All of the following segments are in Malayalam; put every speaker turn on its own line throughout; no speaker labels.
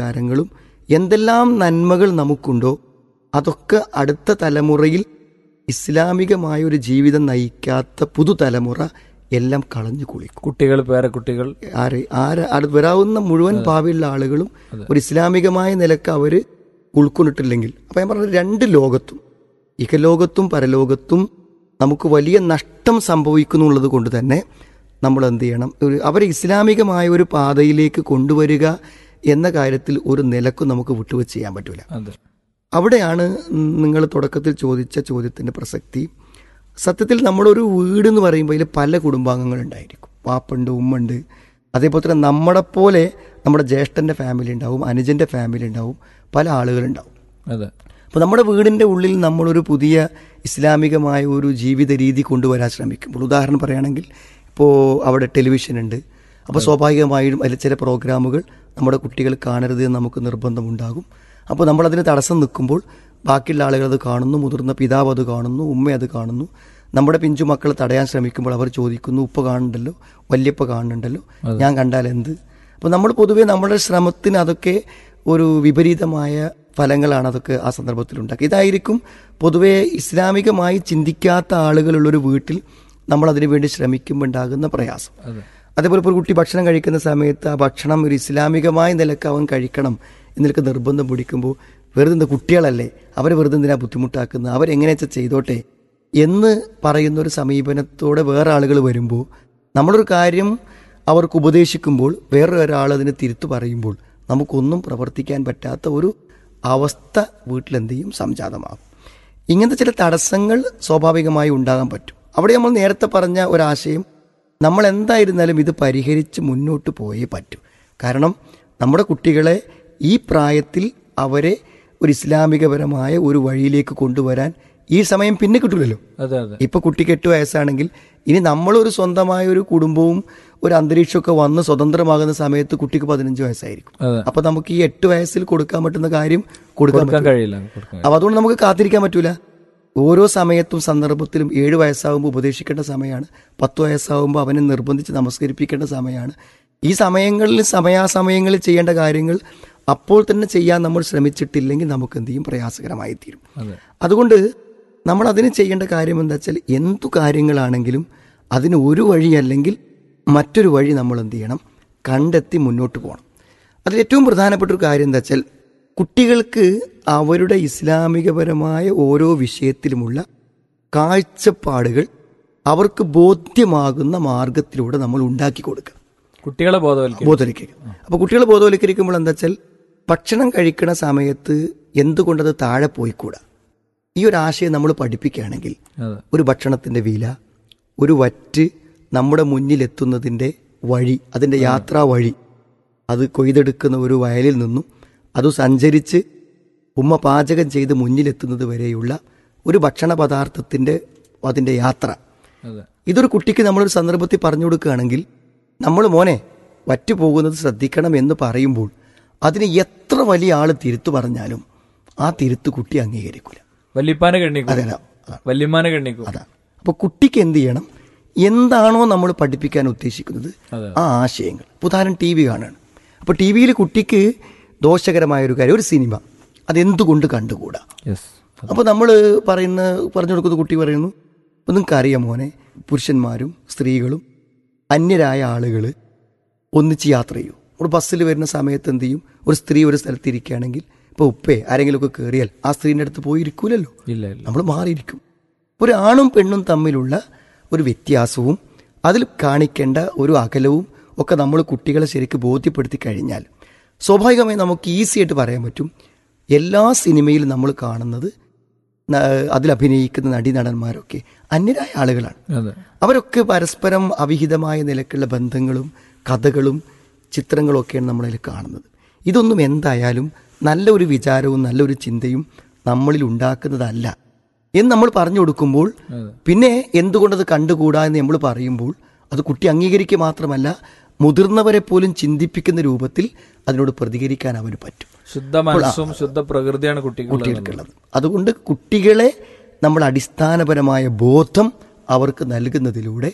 വിചാരങ്ങളും എന്തെല്ലാം നന്മകൾ നമുക്കുണ്ടോ അതൊക്കെ അടുത്ത തലമുറയിൽ ഇസ്ലാമികമായ ഒരു ജീവിതം നയിക്കാത്ത പുതുതലമുറ എല്ലാം കളഞ്ഞു കുളിക്കും
കുട്ടികൾ പേരക്കുട്ടികൾ
ആര് ആര് അത് വരാവുന്ന മുഴുവൻ ഭാവിയുള്ള ആളുകളും ഒരു ഇസ്ലാമികമായ നിലക്ക് അവര് ഉൾക്കൊണ്ടിട്ടില്ലെങ്കിൽ അപ്പൊ ഞാൻ പറഞ്ഞ രണ്ട് ലോകത്തും ഇഹലോകത്തും പരലോകത്തും നമുക്ക് വലിയ നഷ്ടം സംഭവിക്കുന്നുള്ളത് കൊണ്ട് തന്നെ നമ്മൾ എന്ത് ചെയ്യണം ഒരു അവരെ ഇസ്ലാമികമായ ഒരു പാതയിലേക്ക് കൊണ്ടുവരിക എന്ന കാര്യത്തിൽ ഒരു നിലക്കും നമുക്ക് വിട്ടുവെച്ച് ചെയ്യാൻ പറ്റൂല
അതെ
അവിടെയാണ് നിങ്ങൾ തുടക്കത്തിൽ ചോദിച്ച ചോദ്യത്തിന്റെ പ്രസക്തി സത്യത്തിൽ നമ്മളൊരു വീട് എന്ന് പറയുമ്പോൾ അതിൽ പല കുടുംബാംഗങ്ങൾ ഉണ്ടായിരിക്കും വാപ്പുണ്ട് ഉമ്മുണ്ട് അതേപോലെ തന്നെ നമ്മളെ പോലെ നമ്മുടെ ജ്യേഷ്ഠന്റെ ഫാമിലി ഉണ്ടാവും അനുജന്റെ ഫാമിലി ഉണ്ടാവും പല ആളുകളുണ്ടാവും
അതെ
അപ്പോൾ നമ്മുടെ വീടിൻ്റെ ഉള്ളിൽ നമ്മളൊരു പുതിയ ഇസ്ലാമികമായ ഒരു ജീവിത രീതി കൊണ്ടുവരാൻ ശ്രമിക്കുമ്പോൾ ഉദാഹരണം പറയുകയാണെങ്കിൽ ഇപ്പോൾ അവിടെ ടെലിവിഷൻ ഉണ്ട് അപ്പോൾ സ്വാഭാവികമായും അതിൽ ചില പ്രോഗ്രാമുകൾ നമ്മുടെ കുട്ടികൾ കാണരുത് എന്ന് നമുക്ക് നിർബന്ധമുണ്ടാകും അപ്പോൾ നമ്മളതിന് തടസ്സം നിൽക്കുമ്പോൾ ബാക്കിയുള്ള ആളുകൾ അത് കാണുന്നു മുതിർന്ന പിതാവ് അത് കാണുന്നു ഉമ്മ അത് കാണുന്നു നമ്മുടെ പിഞ്ചു മക്കൾ തടയാൻ ശ്രമിക്കുമ്പോൾ അവർ ചോദിക്കുന്നു ഉപ്പ കാണുന്നുണ്ടല്ലോ വല്യപ്പ കാണുന്നുണ്ടല്ലോ ഞാൻ കണ്ടാൽ എന്ത് അപ്പോൾ നമ്മൾ പൊതുവേ നമ്മുടെ ശ്രമത്തിന് അതൊക്കെ ഒരു വിപരീതമായ ഫലങ്ങളാണ് അതൊക്കെ ആ സന്ദർഭത്തിൽ ഉണ്ടാക്കുക ഇതായിരിക്കും പൊതുവെ ഇസ്ലാമികമായി ചിന്തിക്കാത്ത ആളുകളുള്ളൊരു വീട്ടിൽ നമ്മൾ അതിനു വേണ്ടി ശ്രമിക്കുമ്പോൾ ഉണ്ടാകുന്ന പ്രയാസം
അതെ
അതേപോലെ ഇപ്പോൾ ഒരു കുട്ടി ഭക്ഷണം കഴിക്കുന്ന സമയത്ത് ആ ഭക്ഷണം ഒരു ഇസ്ലാമികമായ നിലക്ക് അവൻ കഴിക്കണം എന്നൊക്കെ നിർബന്ധം പിടിക്കുമ്പോൾ വെറുതെ എന്താ കുട്ടികളല്ലേ അവരെ വെറുതെ എന്തിനാ ബുദ്ധിമുട്ടാക്കുന്നത് അവരെങ്ങനെ വെച്ചാൽ ചെയ്തോട്ടെ എന്ന് പറയുന്ന ഒരു സമീപനത്തോടെ വേറെ ആളുകൾ വരുമ്പോൾ നമ്മളൊരു കാര്യം അവർക്ക് ഉപദേശിക്കുമ്പോൾ വേറൊരാൾ അതിന് തിരുത്തു പറയുമ്പോൾ നമുക്കൊന്നും പ്രവർത്തിക്കാൻ പറ്റാത്ത ഒരു അവസ്ഥ വീട്ടിലെന്ത് ചെയ്യും സംജാതമാകും ഇങ്ങനത്തെ ചില തടസ്സങ്ങൾ സ്വാഭാവികമായി ഉണ്ടാകാൻ പറ്റും അവിടെ നമ്മൾ നേരത്തെ പറഞ്ഞ ഒരാശയം നമ്മൾ എന്തായിരുന്നാലും ഇത് പരിഹരിച്ച് മുന്നോട്ട് പോയേ പറ്റൂ കാരണം നമ്മുടെ കുട്ടികളെ ഈ പ്രായത്തിൽ അവരെ ഒരു ഇസ്ലാമികപരമായ ഒരു വഴിയിലേക്ക് കൊണ്ടുവരാൻ ഈ സമയം പിന്നെ കിട്ടൂലല്ലോ
അതെ അതെ
ഇപ്പൊ കുട്ടിക്ക് എട്ട് വയസ്സാണെങ്കിൽ ഇനി നമ്മളൊരു സ്വന്തമായ ഒരു കുടുംബവും ഒരു അന്തരീക്ഷമൊക്കെ വന്ന് സ്വതന്ത്രമാകുന്ന സമയത്ത് കുട്ടിക്ക് പതിനഞ്ച് വയസ്സായിരിക്കും
അതെ
അപ്പൊ നമുക്ക് ഈ എട്ട് വയസ്സിൽ കൊടുക്കാൻ പറ്റുന്ന കാര്യം കൊടുക്കാൻ
കൊടുക്കാൻ
പറ്റും
കഴിയില്ല കൊടുക്കാൻ
അപ്പൊ അതുകൊണ്ട് നമുക്ക് കാത്തിരിക്കാൻ പറ്റൂല ഓരോ സമയത്തും സന്ദർഭത്തിലും ഏഴ് വയസ്സാകുമ്പോൾ ഉപദേശിക്കേണ്ട സമയമാണ് പത്ത് വയസ്സാകുമ്പോൾ അവനെ നിർബന്ധിച്ച് നമസ്കരിപ്പിക്കേണ്ട സമയമാണ് ഈ സമയങ്ങളിൽ സമയാസമയങ്ങളിൽ ചെയ്യേണ്ട കാര്യങ്ങൾ അപ്പോൾ തന്നെ ചെയ്യാൻ നമ്മൾ ശ്രമിച്ചിട്ടില്ലെങ്കിൽ നമുക്ക് എന്ത് ചെയ്യും പ്രയാസകരമായി തീരും
അതെ
അതുകൊണ്ട് നമ്മൾ അതിന് ചെയ്യേണ്ട കാര്യം എന്താ വെച്ചാൽ എന്തു കാര്യങ്ങളാണെങ്കിലും അതിന് ഒരു വഴിയല്ലെങ്കിൽ മറ്റൊരു വഴി നമ്മൾ എന്ത് ചെയ്യണം കണ്ടെത്തി മുന്നോട്ട് പോകണം അതിൽ ഏറ്റവും പ്രധാനപ്പെട്ട ഒരു കാര്യം എന്താ വെച്ചാൽ കുട്ടികൾക്ക് അവരുടെ ഇസ്ലാമികപരമായ ഓരോ വിഷയത്തിലുമുള്ള കാഴ്ചപ്പാടുകൾ അവർക്ക് ബോധ്യമാകുന്ന മാർഗത്തിലൂടെ നമ്മൾ ഉണ്ടാക്കി കൊടുക്കുക
കുട്ടികളെ ബോധവൽക്കരിക്കും
ബോധവൽക്കരിക്കുക അപ്പോൾ കുട്ടികളെ ബോധവൽക്കരിക്കുമ്പോൾ എന്താ വെച്ചാൽ ഭക്ഷണം കഴിക്കുന്ന സമയത്ത് എന്തുകൊണ്ടത് താഴെ പോയിക്കൂടാ ഈ ഒരു ആശയം നമ്മൾ പഠിപ്പിക്കുകയാണെങ്കിൽ
അതെ
ഒരു ഭക്ഷണത്തിന്റെ വില ഒരു വറ്റ് നമ്മുടെ മുന്നിലെത്തുന്നതിന്റെ വഴി അതിന്റെ യാത്രാ വഴി അത് കൊയ്തെടുക്കുന്ന ഒരു വയലിൽ നിന്നും അത് സഞ്ചരിച്ച് ഉമ്മ പാചകം ചെയ്ത് മുന്നിലെത്തുന്നത് വരെയുള്ള ഒരു ഭക്ഷണ പദാർത്ഥത്തിന്റെ അതിന്റെ യാത്ര
അതെ
ഇതൊരു കുട്ടിക്ക് നമ്മളൊരു സന്ദർഭത്തിൽ പറഞ്ഞു കൊടുക്കുകയാണെങ്കിൽ നമ്മൾ മോനെ വറ്റു പോകുന്നത് ശ്രദ്ധിക്കണം എന്ന് പറയുമ്പോൾ അതിന് എത്ര വലിയ ആൾ തിരുത്തു പറഞ്ഞാലും ആ തിരുത്ത് കുട്ടി അംഗീകരിക്കില്ല
വല്യപ്പാനെ കണ്ണിക്കും
അതെ അതാ അതാണ്
വല്യമ്മാനെ കണ്ണിക്കും
അതാണ് അപ്പോൾ കുട്ടിക്ക് എന്ത് ചെയ്യണം എന്താണോ നമ്മൾ പഠിപ്പിക്കാൻ ഉദ്ദേശിക്കുന്നത്
അതെ.
ആ ആശയങ്ങൾ ഇപ്പൊ ഉദാഹരണം ടി വി കാണുകയാണ് അപ്പോൾ ടി വിയിൽ കുട്ടിക്ക് ദോഷകരമായ ഒരു കാര്യം ഒരു സിനിമ അതെന്തുകൊണ്ട് കണ്ടുകൂടാ
യെസ്
അപ്പോൾ നമ്മൾ പറയുന്ന പറഞ്ഞു കൊടുക്കുന്ന കുട്ടി പറയുന്നു അപ്പോൾ നിങ്ങൾക്ക് അറിയാം മോനെ പുരുഷന്മാരും സ്ത്രീകളും അന്യരായ ആളുകൾ ഒന്നിച്ച് യാത്ര ചെയ്യും ഒരു ബസ്സിൽ വരുന്ന സമയത്ത് എന്ത് ചെയ്യും ഒരു സ്ത്രീ ഒരു സ്ഥലത്ത് ഇരിക്കുകയാണെങ്കിൽ ഇപ്പോൾ ഉപ്പേ ആരെങ്കിലുമൊക്കെ കയറിയാൽ ആ സ്ത്രീൻ്റെ അടുത്ത് പോയി ഇരിക്കൂലല്ലോ
ഇല്ല ഇല്ല
നമ്മൾ മാറിയിരിക്കും ഒരു ആണും പെണ്ണും തമ്മിലുള്ള ഒരു വ്യത്യാസവും അതിൽ കാണിക്കേണ്ട ഒരു അകലവും ഒക്കെ നമ്മൾ കുട്ടികളെ ശരിക്ക് ബോധ്യപ്പെടുത്തി കഴിഞ്ഞാൽ സ്വാഭാവികമായി നമുക്ക് ഈസി ആയിട്ട് പറയാൻ പറ്റും എല്ലാ സിനിമയിലും നമ്മൾ കാണുന്നത് ന- അതിൽ അഭിനയിക്കുന്ന നടീനടന്മാരൊക്കെ അന്യരായ ആളുകളാണ്
അതെ
അവരൊക്കെ പരസ്പരം അവിഹിതമായ നിലക്കുള്ള ബന്ധങ്ങളും കഥകളും ചിത്രങ്ങളും ഒക്കെയാണ് നമ്മളതിൽ കാണുന്നത് ഇതൊന്നും എന്തായാലും നല്ലൊരു വിചാരവും നല്ലൊരു ചിന്തയും നമ്മളിൽ ഉണ്ടാക്കുന്നതല്ല എന്ന് നമ്മൾ പറഞ്ഞു കൊടുക്കുമ്പോൾ
അതെ.
പിന്നെ എന്തുകൊണ്ടത് കണ്ടുകൂടാ എന്ന് നമ്മൾ പറയുമ്പോൾ അത് കുട്ടി അംഗീകരിക്കുക മാത്രമല്ല മുതിർന്നവരെ പോലും ചിന്തിപ്പിക്കുന്ന രൂപത്തിൽ അതിനോട് പ്രതികരിക്കാൻ അവന് പറ്റും
ശുദ്ധ മനസ്സും ശുദ്ധ പ്രകൃതിയാണ് കുട്ടികളുള്ളത്
കുട്ടികൾക്കുള്ളത് അതുകൊണ്ട് കുട്ടികളെ നമ്മൾ അടിസ്ഥാനപരമായ ബോധം അവർക്ക് നൽകുന്നതിലൂടെ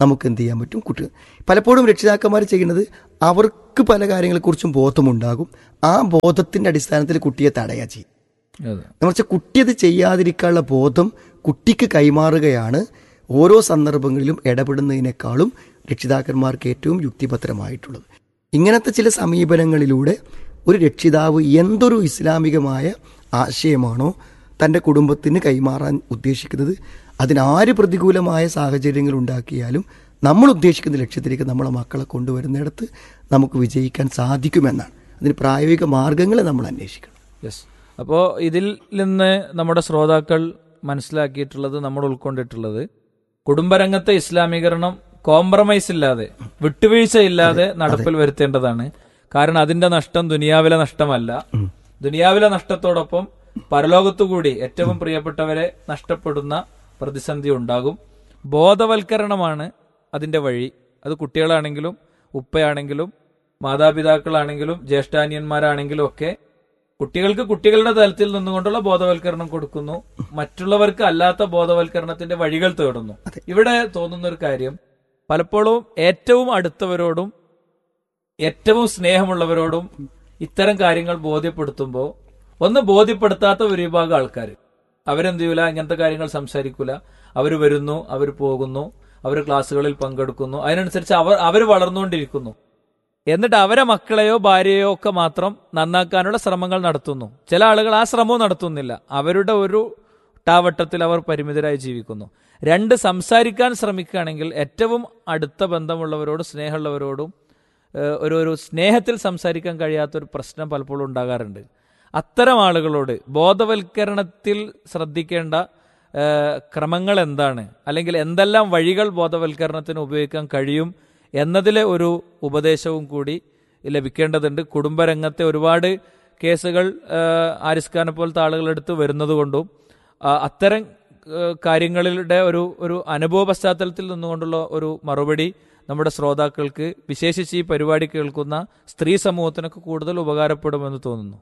നമുക്ക് എന്ത് ചെയ്യാൻ പറ്റും കുട്ടി പലപ്പോഴും രക്ഷിതാക്കന്മാർ ചെയ്യുന്നത് അവർക്ക് പല കാര്യങ്ങളെക്കുറിച്ചും ബോധമുണ്ടാകും ആ ബോധത്തിൻ്റെ അടിസ്ഥാനത്തിൽ കുട്ടിയെ തടയുക ചെയ്യും
അതെ
എന്നുവെച്ചാൽ കുട്ടി അത് ചെയ്യാതിരിക്കാനുള്ള ബോധം കുട്ടിക്ക് കൈമാറുകയാണ് ഓരോ സന്ദർഭങ്ങളിലും ഇടപെടുന്നതിനേക്കാളും രക്ഷിതാക്കന്മാർക്ക് ഏറ്റവും യുക്തിപത്രമായിട്ടുള്ളത് ഇങ്ങനത്തെ ചില സമീപനങ്ങളിലൂടെ ഒരു രക്ഷിതാവ് എന്തൊരു ഇസ്ലാമികമായ ആശയമാണോ തൻ്റെ കുടുംബത്തിന് കൈമാറാൻ ഉദ്ദേശിക്കുന്നത് അതിനാര് പ്രതികൂലമായ സാഹചര്യങ്ങൾ ഉണ്ടാക്കിയാലും നമ്മൾ ഉദ്ദേശിക്കുന്ന ലക്ഷ്യത്തിലേക്ക് നമ്മളെ മക്കളെ കൊണ്ടുവരുന്നിടത്ത് നമുക്ക് വിജയിക്കാൻ സാധിക്കുമെന്നാണ് അതിന് പ്രായോഗിക മാർഗങ്ങളെ നമ്മൾ അന്വേഷിക്കണം
യെസ് അപ്പോൾ ഇതിൽ നിന്ന് നമ്മുടെ ശ്രോതാക്കൾ മനസ്സിലാക്കിയിട്ടുള്ളത് നമ്മൾ ഉൾക്കൊണ്ടിട്ടുള്ളത് കുടുംബരംഗത്തെ ഇസ്ലാമീകരണം കോംപ്രമൈസ് ഇല്ലാതെ വിട്ടുവീഴ്ച ഇല്ലാതെ നടപ്പിൽ വരുത്തേണ്ടതാണ് കാരണം അതിന്റെ നഷ്ടം ദുനിയാവിലെ നഷ്ടമല്ല ദുനിയാവിലെ നഷ്ടത്തോടൊപ്പം പരലോകത്തുകൂടി ഏറ്റവും പ്രിയപ്പെട്ടവരെ നഷ്ടപ്പെടുന്ന പ്രതിസന്ധി ഉണ്ടാകും ബോധവൽക്കരണമാണ് അതിന്റെ വഴി അത് കുട്ടികളാണെങ്കിലും ഉപ്പയാണെങ്കിലും മാതാപിതാക്കളാണെങ്കിലും ജ്യേഷ്ഠാനിയന്മാരാണെങ്കിലും ഒക്കെ കുട്ടികൾക്ക് കുട്ടികളുടെ തലത്തിൽ നിന്നുകൊണ്ടുള്ള ബോധവൽക്കരണം കൊടുക്കുന്നു മറ്റുള്ളവർക്ക് അല്ലാത്ത ബോധവൽക്കരണത്തിന്റെ വഴികൾ തേടുന്നു ഇവിടെ തോന്നുന്ന ഒരു കാര്യം പലപ്പോഴും ഏറ്റവും അടുത്തവരോടും ഏറ്റവും സ്നേഹമുള്ളവരോടും ഇത്തരം കാര്യങ്ങൾ ബോധ്യപ്പെടുത്തുമ്പോൾ ഒന്ന് ബോധ്യപ്പെടുത്താത്ത ഒരു വിഭാഗം ആൾക്കാർ അവരെന്ത് ചെയ്യൂല ഇങ്ങനത്തെ കാര്യങ്ങൾ സംസാരിക്കൂല അവർ വരുന്നു അവർ പോകുന്നു അവർ ക്ലാസ്സുകളിൽ പങ്കെടുക്കുന്നു അതിനനുസരിച്ച് അവർ അവർ വളർന്നുകൊണ്ടിരിക്കുന്നു എന്നിട്ട് അവരെ മക്കളെയോ ഭാര്യയോ ഒക്കെ മാത്രം നന്നാക്കാനുള്ള ശ്രമങ്ങൾ നടത്തുന്നു ചില ആളുകൾ ആ ശ്രമവും നടത്തുന്നില്ല അവരുടെ ഒരു ടാവട്ടത്തിൽ അവർ പരിമിതരായി ജീവിക്കുന്നു രണ്ട് സംസാരിക്കാൻ ശ്രമിക്കുകയാണെങ്കിൽ ഏറ്റവും അടുത്ത ബന്ധമുള്ളവരോടും സ്നേഹമുള്ളവരോടും ഏഹ്, ഒരു ഒരു സ്നേഹത്തിൽ സംസാരിക്കാൻ കഴിയാത്തൊരു പ്രശ്നം പലപ്പോഴും ഉണ്ടാകാറുണ്ട് അത്തരം ആളുകളോട് ബോധവൽക്കരണത്തിൽ ശ്രദ്ധിക്കേണ്ട ഏഹ്, ക്രമങ്ങൾ എന്താണ് അല്ലെങ്കിൽ എന്തെല്ലാം വഴികൾ ബോധവൽക്കരണത്തിന് ഉപയോഗിക്കാൻ കഴിയും എന്നതിലെ ഒരു ഉപദേശവും കൂടി ലഭിക്കേണ്ടതുണ്ട് കുടുംബരംഗത്തെ ഒരുപാട് കേസുകൾ ഏഹ്, ആരിസ് ഖാനെ പോലത്തെ ആളുകൾ എടുത്ത് വരുന്നത് കൊണ്ടും ആ, അത്തരം ഏഹ്, കാര്യങ്ങളുടെ ഒരു ഒരു അനുഭവ പശ്ചാത്തലത്തിൽ നിന്നുകൊണ്ടുള്ള ഒരു മറുപടി നമ്മുടെ ശ്രോതാക്കൾക്ക് വിശേഷിച്ച് ഈ പരിപാടി കേൾക്കുന്ന സ്ത്രീ സമൂഹത്തിനൊക്കെ കൂടുതൽ ഉപകാരപ്പെടുമെന്ന് തോന്നുന്നു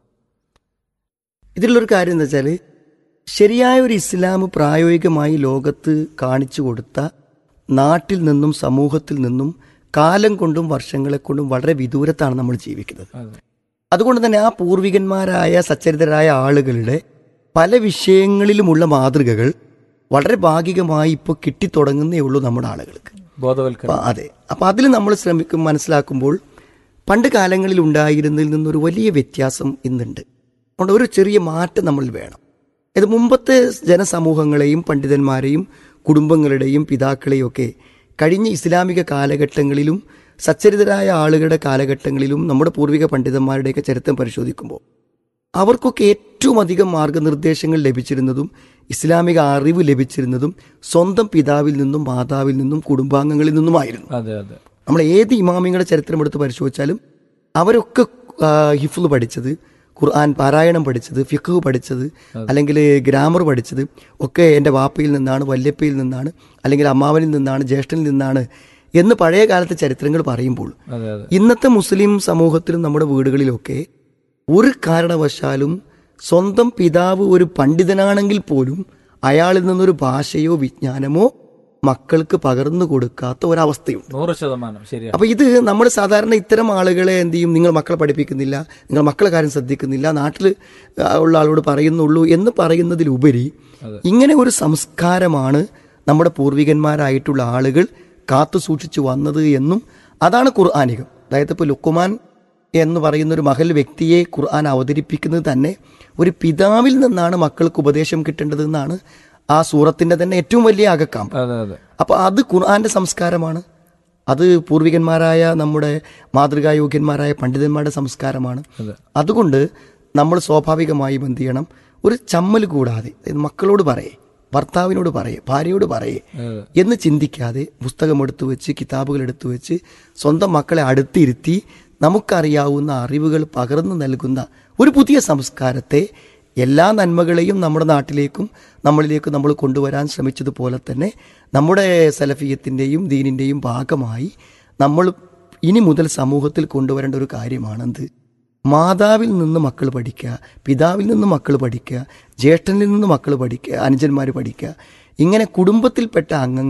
ഇതിലുള്ളൊരു കാര്യം എന്താ വെച്ചാൽ ശരിയായ ഒരു ഇസ്ലാം പ്രായോഗികമായി ലോകത്ത് കാണിച്ചു കൊടുത്ത നാട്ടിൽ നിന്നും സമൂഹത്തിൽ നിന്നും കാലം കൊണ്ടും വർഷങ്ങളെ കൊണ്ടും വളരെ വിദൂരത്താണ് നമ്മൾ ജീവിക്കുന്നത്
അതെ
അതുകൊണ്ട് തന്നെ ആ പൂർവികന്മാരായ സച്ചരിതരായ ആളുകളുടെ പല വിഷയങ്ങളിലുമുള്ള മാതൃകകൾ വളരെ ഭാഗികമായി ഇപ്പോൾ കിട്ടിത്തുടങ്ങുന്നേ ഉള്ളൂ നമ്മുടെ ആളുകൾക്ക്
ബോധവൽക്കരണം
അപ്പൊ അതെ അപ്പൊ അതിൽ നമ്മൾ ശ്രമിക്കും മനസ്സിലാക്കുമ്പോൾ പണ്ട് കാലങ്ങളിൽ ഉണ്ടായിരുന്നതിൽ നിന്നൊരു വലിയ വ്യത്യാസം ഇന്നുണ്ട് അതുകൊണ്ട് ഒരു ചെറിയ മാറ്റം നമ്മൾ വേണം ഇത് മുമ്പത്തെ ജനസമൂഹങ്ങളെയും പണ്ഡിതന്മാരെയും കുടുംബങ്ങളുടെയും പിതാക്കളെയും ഒക്കെ കഴിഞ്ഞ ഇസ്ലാമിക കാലഘട്ടങ്ങളിലും സച്ചരിതരായ ആളുകളുടെ കാലഘട്ടങ്ങളിലും നമ്മുടെ പൂർവിക പണ്ഡിതന്മാരുടെയൊക്കെ ചരിത്രം പരിശോധിക്കുമ്പോൾ അവർക്കൊക്കെ ഏറ്റവും അധികം മാർഗനിർദ്ദേശങ്ങൾ ലഭിച്ചിരുന്നതും ഇസ്ലാമിക അറിവ് ലഭിച്ചിരുന്നതും സ്വന്തം പിതാവിൽ നിന്നും മാതാവിൽ നിന്നും കുടുംബാംഗങ്ങളിൽ നിന്നുമായിരുന്നു
അതെ അതെ
നമ്മൾ ഏത് ഇമാമിങ്ങളുടെ ചരിത്രം എടുത്ത് പരിശോധിച്ചാലും അവരൊക്കെ ആ, ഹിഫ്ള് പഠിച്ചത് ഖുർആൻ പാരായണം പഠിച്ചത് ഫിഖ് പഠിച്ചത് അല്ലെങ്കിൽ ഗ്രാമർ പഠിച്ചത് ഒക്കെ എൻ്റെ വാപ്പയിൽ നിന്നാണ് വല്യപ്പയിൽ നിന്നാണ് അല്ലെങ്കിൽ അമ്മാവനിൽ നിന്നാണ് ജ്യേഷ്ഠനിൽ നിന്നാണ് എന്ന് പഴയ കാലത്തെ ചരിത്രങ്ങൾ പറയുമ്പോൾ
അതെ അതെ
ഇന്നത്തെ മുസ്ലിം സമൂഹത്തിലും നമ്മുടെ വീടുകളിലൊക്കെ ഒരു കാരണവശാലും സ്വന്തം പിതാവ് ഒരു പണ്ഡിതനാണെങ്കിൽ പോലും അയാളിൽ നിന്നൊരു ഭാഷയോ വിജ്ഞാനമോ മക്കൾക്ക് പകർന്നു കൊടുക്കാത്ത ഒരവസ്ഥയുണ്ട്
നൂറ് ശതമാനം ശരിയാണ്
അപ്പൊ ഇത് നമ്മൾ സാധാരണ ഇത്തരം ആളുകളെ എന്ത് ചെയ്യും നിങ്ങൾ മക്കളെ പഠിപ്പിക്കുന്നില്ല നിങ്ങൾ മക്കളെ കാര്യം ശ്രദ്ധിക്കുന്നില്ല നാട്ടിൽ ഉള്ള ആളോട് പറയുന്നുള്ളൂ എന്ന് പറയുന്നതിലുപരി ഇങ്ങനെ ഒരു സംസ്കാരമാണ് നമ്മുടെ പൂർവികന്മാരായിട്ടുള്ള ആളുകൾ കാത്തു സൂക്ഷിച്ചു വന്നത് എന്നും അതാണ് ഖുർആാനികം അതായത് ഇപ്പോൾ ലുക്കുമാൻ എന്ന് പറയുന്ന ഒരു മഹൽ വ്യക്തിയെ ഖുർആൻ അവതരിപ്പിക്കുന്നത് തന്നെ ഒരു പിതാവിൽ നിന്നാണ് മക്കൾക്ക് ഉപദേശം കിട്ടേണ്ടതെന്നാണ് ആ സൂറത്തിന്റെ തന്നെ ഏറ്റവും വലിയ അകക്കാം
അതെ അതെ
അപ്പോൾ അത് ഖുർആന്റെ സംസ്കാരമാണ് അത് പൂർവികന്മാരായ നമ്മുടെ മാതൃകായോഗ്യന്മാരായ പണ്ഡിതന്മാരുടെ സംസ്കാരമാണ്
അതെ.
അതുകൊണ്ട് നമ്മൾ സ്വാഭാവികമായും എന്ത് ചെയ്യണം ഒരു ചമ്മൽ കൂടാതെ അതായത് മക്കളോട് പറയേ ഭർത്താവിനോട് പറയേ ഭാര്യയോട് പറയേ
അതെ
എന്ന് ചിന്തിക്കാതെ പുസ്തകം എടുത്തു വെച്ച് കിതാബുകൾ എടുത്തു വെച്ച് സ്വന്തം മക്കളെ അടുത്തിരുത്തി നമുക്കറിയാവുന്ന അറിവുകൾ പകർന്നു നൽകുന്ന ഒരു പുതിയ സംസ്കാരത്തെ എല്ലാ നന്മകളെയും നമ്മുടെ നാട്ടിലേക്കും നമ്മളിലേക്കും നമ്മൾ കൊണ്ടുവരാൻ ശ്രമിച്ചതുപോലെ തന്നെ നമ്മുടെ സലഫിയത്തിൻ്റെയും ദീനിൻ്റെയും ഭാഗമായി നമ്മൾ ഇനി മുതൽ സമൂഹത്തിൽ കൊണ്ടുവരേണ്ട ഒരു കാര്യമാണെന്ത് മാതാവിൽ നിന്ന് മക്കൾ പഠിക്കുക പിതാവിൽ നിന്ന് മക്കൾ പഠിക്കുക ജ്യേഷ്ഠനിൽ നിന്ന് മക്കൾ പഠിക്കുക അനുജന്മാർ പഠിക്കുക ഇങ്ങനെ കുടുംബത്തിൽപ്പെട്ട അംഗങ്ങൾ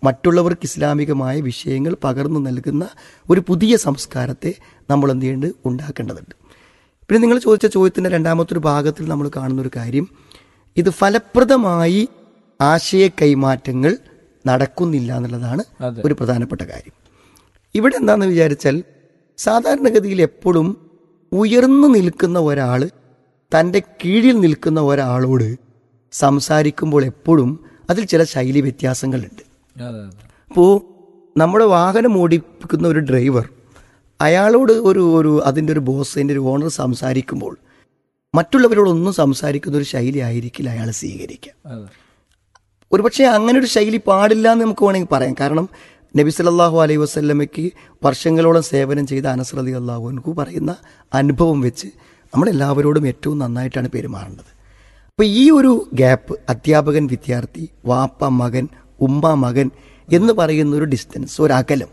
മറ്റുള്ളവർക്ക് ഇസ്ലാമികമായ വിഷയങ്ങൾ പകർന്നു നൽകുന്ന ഒരു പുതിയ സംസ്കാരത്തെ നമ്മൾ എന്ത് ചെയ്യേണ്ടത് ഉണ്ടാക്കേണ്ടതുണ്ട് പിന്നെ നിങ്ങൾ ചോദിച്ച ചോദ്യത്തിൻ്റെ രണ്ടാമത്തെ ഒരു ഭാഗത്തിൽ നമ്മൾ കാണുന്ന ഒരു കാര്യം ഇത് ഫലപ്രദമായി ആശയ കൈമാറ്റങ്ങൾ നടക്കുന്നില്ല എന്നുള്ളതാണ്
അതെ.
ഒരു പ്രധാനപ്പെട്ട കാര്യം ഇവിടെ എന്താണെന്ന് വിചാരിച്ചാൽ സാധാരണഗതിയിൽ എപ്പോഴും ഉയർന്നു നിൽക്കുന്ന ഒരാൾ തൻ്റെ കീഴിൽ നിൽക്കുന്ന ഒരാളോട് സംസാരിക്കുമ്പോൾ എപ്പോഴും അതിൽ ചില ശൈലി വ്യത്യാസങ്ങളുണ്ട്
അതെ അതെ
അപ്പോൾ നമ്മുടെ വാഹനം ഓടിപ്പിക്കുന്ന ഒരു ഡ്രൈവർ അയാളോട് ഒരു ഒരു അതിൻ്റെ ഒരു ബോസ് അതിൻ്റെ ഒരു ഓണർ സംസാരിക്കുമ്പോൾ മറ്റുള്ളവരോടൊന്നും സംസാരിക്കുന്ന ഒരു ശൈലി ആയിരിക്കില്ല അയാൾ സ്വീകരിക്കുക
അതെ
ഒരുപക്ഷെ അങ്ങനെ ഒരു ശൈലി പാടില്ല എന്ന് നമുക്ക് വേണമെങ്കിൽ പറയാം കാരണം നബി സല്ലല്ലാഹു അലൈഹി വസല്ലമയ്ക്ക് വർഷങ്ങളോളം സേവനം ചെയ്ത അനസ് റളി അള്ളാഹു അൻഹു പറയുന്ന അനുഭവം വെച്ച് നമ്മളെല്ലാവരോടും ഏറ്റവും നന്നായിട്ടാണ് പെരുമാറേണ്ടത് അപ്പോൾ ഈ ഒരു ഗ്യാപ്പ് അധ്യാപകൻ വിദ്യാർത്ഥി വാപ്പ മകൻ ഉമ്മ മകൻ എന്ന് പറയുന്ന ഒരു ഡിസ്റ്റൻസ് ഒരു അകലം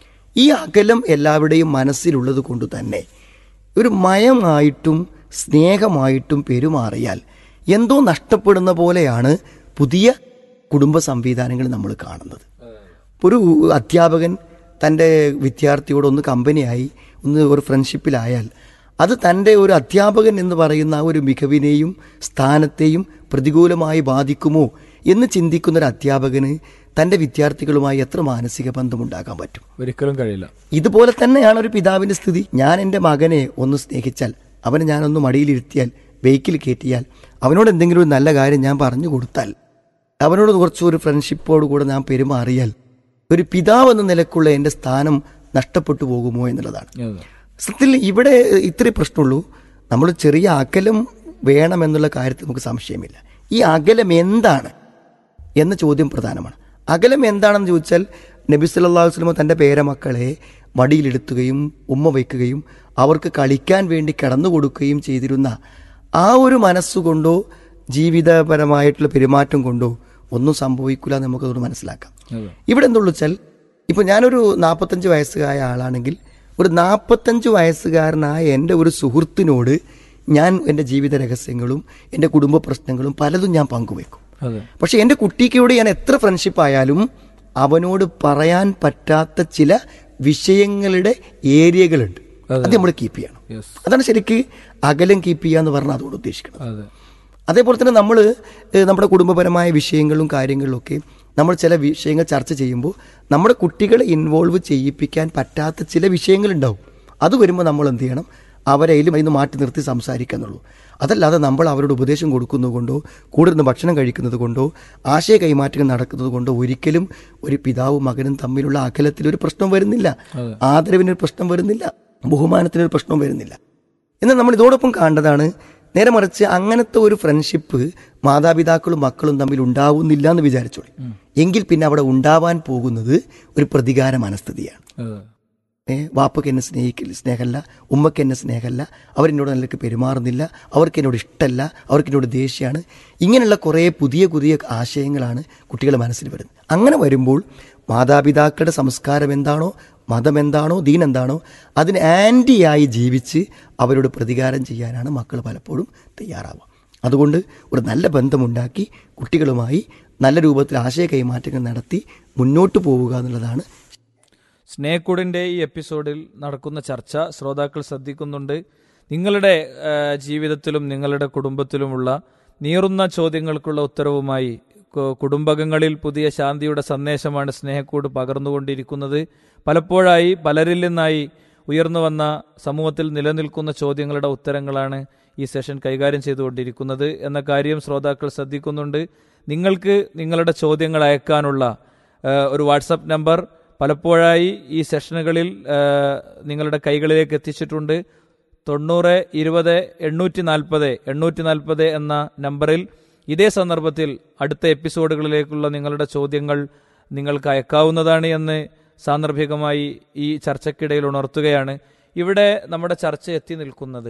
ഈ അകലം എല്ലാവരുടെയും മനസ്സിലുള്ളത് കൊണ്ട് തന്നെ ഒരു മയമായിട്ടും സ്നേഹമായിട്ടും പെരുമാറിയാൽ എന്തോ നഷ്ടപ്പെടുന്ന പോലെയാണ് പുതിയ കുടുംബ സംവിധാനങ്ങൾ നമ്മൾ കാണുന്നത് ഒരു അധ്യാപകൻ തൻ്റെ വിദ്യാർത്ഥിയോട് ഒന്ന് കമ്പനിയായി ഒന്ന് ഒരു ഫ്രണ്ട്ഷിപ്പിലായാൽ അത് തൻ്റെ ഒരു അധ്യാപകൻ എന്ന് പറയുന്ന ആ ഒരു മികവിനെയും സ്ഥാനത്തെയും പ്രതികൂലമായി ബാധിക്കുമോ എന്ന് ചിന്തിക്കുന്ന ഒരു അധ്യാപകന് തൻ്റെ വിദ്യാർത്ഥികളുമായി എത്ര മാനസിക ബന്ധമുണ്ടാക്കാൻ പറ്റും
ഒരിക്കലും കഴിയില്ല
ഇതുപോലെ തന്നെയാണ് ഒരു പിതാവിന്റെ സ്ഥിതി ഞാൻ എൻ്റെ മകനെ ഒന്ന് സ്നേഹിച്ചാൽ അവനെ ഞാനൊന്ന് മടിയിലിരുത്തിയാൽ വെഹിക്കിൽ കയറ്റിയാൽ അവനോട് എന്തെങ്കിലും ഒരു നല്ല കാര്യം ഞാൻ പറഞ്ഞു കൊടുത്താൽ അവനോട് കുറച്ച് ഒരു ഫ്രണ്ട്ഷിപ്പോട് കൂടെ ഞാൻ പെരുമാറിയാൽ ഒരു പിതാവ് എന്ന നിലക്കുള്ള എൻ്റെ സ്ഥാനം നഷ്ടപ്പെട്ടു പോകുമോ എന്നുള്ളതാണ്
അതെ
സത്യത്തിൽ ഇവിടെ ഇത്രേ പ്രശ്നമുള്ളൂ നമ്മൾ ചെറിയ അകലം വേണമെന്നുള്ള കാര്യത്തിൽ നമുക്ക് സംശയമില്ല ഈ അകലം എന്താണ് എന്ന ചോദ്യം പ്രധാനമാണ് അകലം എന്താണെന്ന് ചോദിച്ചാൽ നബി സല്ലല്ലാഹു അലൈഹി വസല്ലം തൻ്റെ പേരമക്കളെ മടിയിലെടുത്തുകയും ഉമ്മ വയ്ക്കുകയും അവർക്ക് കളിക്കാൻ വേണ്ടി കിടന്നു കൊടുക്കുകയും ചെയ്തിരുന്ന ആ ഒരു മനസ്സുകൊണ്ടോ ജീവിതപരമായിട്ടുള്ള പെരുമാറ്റം കൊണ്ടോ ഒന്നും സംഭവിക്കില്ല എന്ന് നമുക്കതൊന്ന് മനസ്സിലാക്കാം
അതെ
ഇവിടെ എന്തുള്ളൂ വെച്ചാൽ ഇപ്പൊ ഞാനൊരു നാൽപ്പത്തഞ്ച് വയസ്സുകായ ആളാണെങ്കിൽ ഒരു നാൽപ്പത്തഞ്ച് വയസ്സുകാരനായ എൻ്റെ ഒരു സുഹൃത്തിനോട് ഞാൻ എൻ്റെ ജീവിത രഹസ്യങ്ങളും എൻ്റെ കുടുംബ പ്രശ്നങ്ങളും പലതും ഞാൻ പങ്കുവെക്കും
അതെ
പക്ഷെ എൻ്റെ കുട്ടിക്കോട് ഞാൻ എത്ര ഫ്രണ്ട്ഷിപ്പ് ആയാലും അവനോട് പറയാൻ പറ്റാത്ത ചില വിഷയങ്ങളുടെ ഏരിയകളുണ്ട് അത് നമ്മൾ കീപ്പ് ചെയ്യണം
യെസ്
അതാണ് ശരിക്ക് അകലം കീപ്പ് ചെയ്യുക എന്ന് പറഞ്ഞാൽ അതോട് ഉദ്ദേശിക്കണം
അതെ
അതേപോലെ തന്നെ നമ്മൾ നമ്മുടെ കുടുംബപരമായ വിഷയങ്ങളും കാര്യങ്ങളിലും ഒക്കെ നമ്മൾ ചില വിഷയങ്ങൾ ചർച്ച ചെയ്യുമ്പോൾ നമ്മുടെ കുട്ടികളെ ഇൻവോൾവ് ചെയ്യിപ്പിക്കാൻ പറ്റാത്ത ചില വിഷയങ്ങളുണ്ടാവും അത് വരുമ്പോൾ നമ്മൾ എന്ത് ചെയ്യണം അവരെ അതിലും അതിന് മാറ്റി നിർത്തി സംസാരിക്കാന്നുള്ളൂ അതല്ലാതെ നമ്മൾ അവരോട് ഉപദേശം കൊടുക്കുന്നത് കൊണ്ടോ കൂടെ നിന്ന് ഭക്ഷണം കഴിക്കുന്നത് കൊണ്ടോ ആശയ കൈമാറ്റങ്ങൾ നടക്കുന്നത് കൊണ്ടോ ഒരിക്കലും ഒരു പിതാവും മകനും തമ്മിലുള്ള അകലത്തിൽ ഒരു പ്രശ്നം വരുന്നില്ല ആദരവിനൊരു പ്രശ്നം വരുന്നില്ല ബഹുമാനത്തിനൊരു പ്രശ്നം വരുന്നില്ല എന്നാൽ നമ്മൾ ഇതോടൊപ്പം കാണേണ്ടതാണ് നേരെ മറിച്ച് അങ്ങനത്തെ ഒരു ഫ്രണ്ട്ഷിപ്പ് മാതാപിതാക്കളും മക്കളും തമ്മിൽ ഉണ്ടാവുന്നില്ല എന്ന് വിചാരിച്ചോളി എങ്കിൽ പിന്നെ അവിടെ ഉണ്ടാവാൻ പോകുന്നത് ഒരു പ്രതികാര മനസ്ഥിതിയാണ്
അതെ
ഏ, വാപ്പയ്ക്ക് എന്നെ സ്നേഹിക്കില്ല സ്നേഹമല്ല ഉമ്മയ്ക്ക് എന്നെ സ്നേഹമല്ല അവരെന്നോട് നല്ലക്ക് പെരുമാറുന്നില്ല അവർക്ക് എന്നോട് ഇഷ്ടമല്ല അവർക്ക് എന്നോട് ദേഷ്യമാണ് ഇങ്ങനെയുള്ള കുറേ പുതിയ പുതിയ ആശയങ്ങളാണ് കുട്ടികളുടെ മനസ്സിൽ വരുന്നത് അങ്ങനെ വരുമ്പോൾ മാതാപിതാക്കളുടെ സംസ്കാരം എന്താണോ മതം എന്താണോ ദീൻ എന്താണോ അതിന് ആൻറ്റിയായി ജീവിച്ച് അവരോട് പ്രതികാരം ചെയ്യാനാണ് മക്കൾ പലപ്പോഴും തയ്യാറാവുക അതുകൊണ്ട് ഒരു നല്ല ബന്ധമുണ്ടാക്കി കുട്ടികളുമായി നല്ല രൂപത്തിൽ ആശയ കൈമാറ്റങ്ങൾ നടത്തി മുന്നോട്ട് പോവുക എന്നുള്ളതാണ്
സ്നേഹക്കൂടിന്റെ ഈ എപ്പിസോഡിൽ നടക്കുന്ന ചർച്ച ശ്രോതാക്കൾ ശ്രദ്ധിക്കുന്നുണ്ട് നിങ്ങളുടെ ആ, ജീവിതത്തിലും നിങ്ങളുടെ കുടുംബത്തിലുമുള്ള നീറുന്ന ചോദ്യങ്ങൾക്കുള്ള ഉത്തരവുമായി കു- കുടുംബകങ്ങളിൽ പുതിയ ശാന്തിയുടെ സന്ദേശമാണ് സ്നേഹക്കൂട് പകർന്നുകൊണ്ടിരിക്കുന്നത് പലപ്പോഴായി പലരിൽ നിന്നായി ഉയർന്നു വന്ന സമൂഹത്തിൽ നിലനിൽക്കുന്ന ചോദ്യങ്ങളുടെ ഉത്തരങ്ങളാണ് ഈ സെഷൻ കൈകാര്യം ചെയ്തുകൊണ്ടിരിക്കുന്നത് എന്ന കാര്യം ശ്രോതാക്കൾ ശ്രദ്ധിക്കുന്നുണ്ട് നിങ്ങൾക്ക് നിങ്ങളുടെ ചോദ്യങ്ങൾ അയക്കാനുള്ള ആ, ഒരു വാട്സപ്പ് നമ്പർ പലപ്പോഴായി ഈ സെഷനുകളിൽ ആ, നിങ്ങളുടെ കൈകളിലേക്ക് എത്തിച്ചിട്ടുണ്ട് തൊണ്ണൂറ് ഇരുപത് എണ്ണൂറ്റി നാൽപ്പത് എണ്ണൂറ്റി നാൽപ്പത് എന്ന നമ്പറിൽ ഇതേ സന്ദർഭത്തിൽ അടുത്ത എപ്പിസോഡുകളിലേക്കുള്ള നിങ്ങളുടെ ചോദ്യങ്ങൾ നിങ്ങൾക്ക് അയക്കാവുന്നതാണ് എന്ന് സാന്ദർഭികമായി ഈ ചർച്ചയ്ക്കിടയിൽ ഉണർത്തുകയാണ് ഇവിടെ നമ്മുടെ ചർച്ച എത്തി നിൽക്കുന്നത്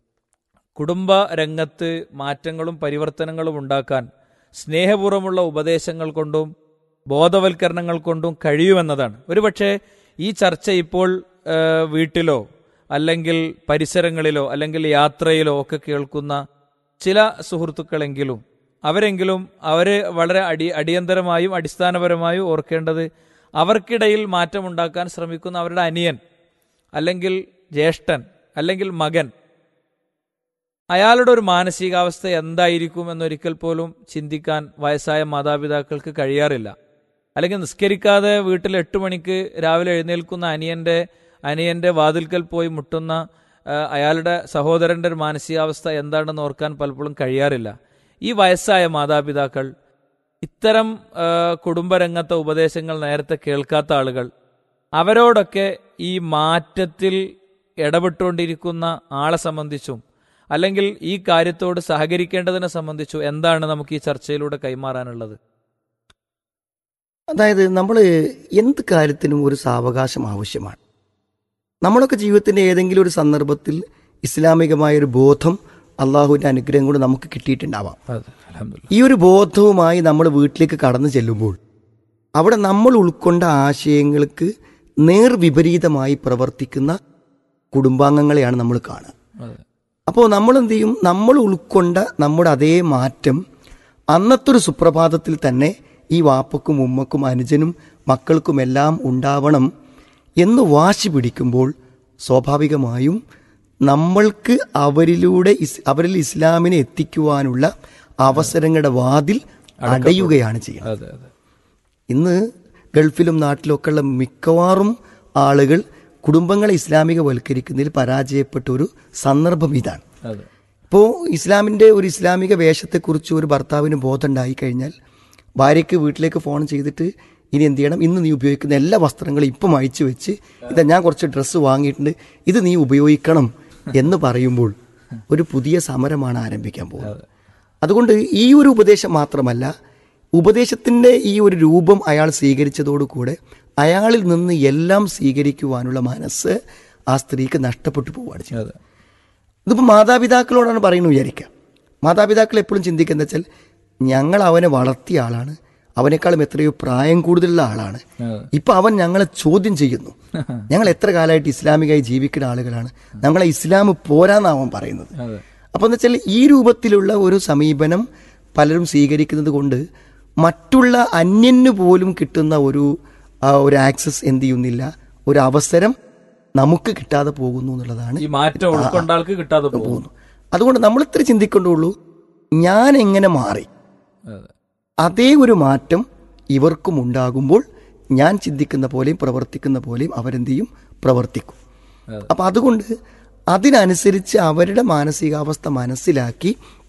കുടുംബ രംഗത്ത് മാറ്റങ്ങളും പരിവർത്തനങ്ങളും ഉണ്ടാക്കാൻ സ്നേഹപൂർവ്വമുള്ള ഉപദേശങ്ങൾ കൊണ്ടും ബോധവൽക്കരണങ്ങൾ കൊണ്ടും കഴിയുമെന്നതാണ് ഒരുപക്ഷെ ഈ ചർച്ച ഇപ്പോൾ ആ, വീട്ടിലോ അല്ലെങ്കിൽ പരിസരങ്ങളിലോ അല്ലെങ്കിൽ യാത്രയിലോ ഒക്കെ കേൾക്കുന്ന ചില സുഹൃത്തുക്കളെങ്കിലും അവരെങ്കിലും അവര് വളരെ അടി അടിയന്തരമായും അടിസ്ഥാനപരമായും ഓർക്കേണ്ടത് അവർക്കിടയിൽ മാറ്റമുണ്ടാക്കാൻ ശ്രമിക്കുന്ന അവരുടെ അനിയൻ അല്ലെങ്കിൽ ജ്യേഷ്ഠൻ അല്ലെങ്കിൽ മകൻ അയാളുടെ ഒരു മാനസികാവസ്ഥ എന്തായിരിക്കും എന്നൊരിക്കൽ പോലും ചിന്തിക്കാൻ വയസ്സായ മാതാപിതാക്കൾക്ക് കഴിയാറില്ല അല്ലെങ്കിൽ നിസ്കരിക്കാതെ വീട്ടിൽ എട്ട് മണിക്ക് രാവിലെ എഴുന്നേൽക്കുന്ന അനിയന്റെ അനിയന്റെ വാതിൽക്കൽ പോയി മുട്ടുന്ന ആ, അയാളുടെ സഹോദരന്റെ ഒരു മാനസികാവസ്ഥ എന്താണെന്ന് ഓർക്കാൻ പലപ്പോഴും കഴിയാറില്ല ഈ വയസ്സായ മാതാപിതാക്കൾ ഇത്തരം ആ, കുടുംബരംഗത്തെ ഉപദേശങ്ങൾ നേരത്തെ കേൾക്കാത്ത ആളുകൾ അവരോടൊക്കെ ഈ മാറ്റത്തിൽ ഇടപെട്ടുകൊണ്ടിരിക്കുന്ന ആളെ സംബന്ധിച്ചും അല്ലെങ്കിൽ ഈ കാര്യത്തോട് സഹകരിക്കേണ്ടതിനെ സംബന്ധിച്ചും എന്താണ് നമുക്ക് ഈ ചർച്ചയിലൂടെ കൈമാറാനുള്ളത്
അതായത് നമ്മൾ എന്ത് കാര്യത്തിനും ഒരു സാവകാശം ആവശ്യമാണ് നമ്മളൊക്കെ ജീവിതത്തിൻ്റെ ഏതെങ്കിലും ഒരു സന്ദർഭത്തിൽ ഇസ്ലാമികമായ ഒരു ബോധം അള്ളാഹുവിൻ്റെ അനുഗ്രഹം കൊണ്ട് നമുക്ക് കിട്ടിയിട്ടുണ്ടാവാം
അതെ അലഹമില്ല
ഈ ഒരു ബോധവുമായി നമ്മൾ വീട്ടിലേക്ക് കടന്നു ചെല്ലുമ്പോൾ അവിടെ നമ്മൾ ഉൾക്കൊണ്ട ആശയങ്ങൾക്ക് നേർവിപരീതമായി പ്രവർത്തിക്കുന്ന കുടുംബാംഗങ്ങളെയാണ് നമ്മൾ കാണുക
അതെ
അപ്പോൾ നമ്മൾ എന്ത് ചെയ്യും നമ്മൾ ഉൾക്കൊണ്ട നമ്മുടെ അതേ മാറ്റം അന്നത്തെ ഒരു സുപ്രഭാതത്തിൽ തന്നെ ഈ വാപ്പക്കും ഉമ്മക്കും അനുജനും മക്കൾക്കുമെല്ലാം ഉണ്ടാവണം എന്ന് വാശി പിടിക്കുമ്പോൾ സ്വാഭാവികമായും നമ്മൾക്ക് അവരിലൂടെ ഇസ് അവരിൽ ഇസ്ലാമിനെ എത്തിക്കുവാനുള്ള അവസരങ്ങളുടെ വാതിൽ അടയുകയാണ് ചെയ്യുന്നത്
അതെ അതെ
ഇന്ന് ഗൾഫിലും നാട്ടിലൊക്കെ ഉള്ള മിക്കവാറും ആളുകൾ കുടുംബങ്ങളെ ഇസ്ലാമികവൽക്കരിക്കുന്നതിൽ പരാജയപ്പെട്ട ഒരു സന്ദർഭം ഇതാണ്
അതെ
ഇപ്പോൾ ഇസ്ലാമിൻ്റെ ഒരു ഇസ്ലാമിക വേഷത്തെക്കുറിച്ച് ഒരു ഭർത്താവിന് ബോധം ഉണ്ടായി കഴിഞ്ഞാൽ ഭാര്യയ്ക്ക് വീട്ടിലേക്ക് ഫോൺ ചെയ്തിട്ട് ഇനി എന്ത് ചെയ്യണം ഇന്ന് നീ ഉപയോഗിക്കുന്ന എല്ലാ വസ്ത്രങ്ങളും ഇപ്പം അഴിച്ചു വെച്ച് ഇതാ ഞാൻ കുറച്ച് ഡ്രസ്സ് വാങ്ങിയിട്ടുണ്ട് ഇത് നീ ഉപയോഗിക്കണം എന്ന് പറയുമ്പോൾ ഒരു പുതിയ സമരമാണ് ആരംഭിക്കാൻ പോകുന്നത് അതുകൊണ്ട് ഈ ഒരു ഉപദേശം മാത്രമല്ല ഉപദേശത്തിൻ്റെ ഈ ഒരു രൂപം അയാൾ സ്വീകരിച്ചതോടുകൂടെ അയാളിൽ നിന്ന് എല്ലാം സ്വീകരിക്കുവാനുള്ള മനസ്സ് ആ സ്ത്രീക്ക് നഷ്ടപ്പെട്ടു പോവുകയാണ് ചെയ്യുന്നത്
അതെ
ഇതിപ്പോൾ മാതാപിതാക്കളോടാണ് പറയുന്നത് വിചാരിക്കുക മാതാപിതാക്കൾ എപ്പോഴും ചിന്തിക്കുക എന്താ വെച്ചാൽ ഞങ്ങൾ അവനെ വളർത്തിയ ആളാണ് അവനേക്കാളും എത്രയോ പ്രായം കൂടുതലുള്ള ആളാണ്
അതെ.
ഇപ്പൊ അവൻ ഞങ്ങളെ ചോദ്യം ചെയ്യുന്നു ഞങ്ങൾ എത്ര കാലമായിട്ട് ഇസ്ലാമികമായി ജീവിക്കുന്ന ആളുകളാണ് ഞങ്ങളെ ഇസ്ലാം പോരാന്നാണ് അവൻ പറയുന്നത്
അതെ
അപ്പോൾ എന്ന് വെച്ചാൽ ഈ രൂപത്തിലുള്ള ഒരു സമീപനം പലരും സ്വീകരിക്കുന്നത് കൊണ്ട് മറ്റുള്ള അന്യന് പോലും കിട്ടുന്ന ഒരു ആ, ഒരു ആക്സസ് എന്ത് ചെയ്യുന്നില്ല ഒരു അവസരം നമുക്ക് കിട്ടാതെ പോകുന്നു എന്നുള്ളതാണ്
ഈ മാറ്റം ഉൾക്കൊണ്ട ആൾക്ക് കിട്ടാതെ പോകും
പോകുന്നു അതുകൊണ്ട് നമ്മൾ ഇത്ര ചിന്തിക്കേണ്ടുള്ളൂ ഞാൻ എങ്ങനെ മാറി
അതെ
അതേ ഒരു മാറ്റം ഇവർക്കും ഉണ്ടാകുമ്പോൾ ഞാൻ ചിന്തിക്കുന്ന പോലെയും പ്രവർത്തിക്കുന്ന പോലെയും അവരെന്ത് ചെയ്യും പ്രവർത്തിക്കും
അതെ.
അപ്പം അതുകൊണ്ട് അതിനനുസരിച്ച് അവരുടെ മാനസികാവസ്ഥ മനസ്സിലാക്കി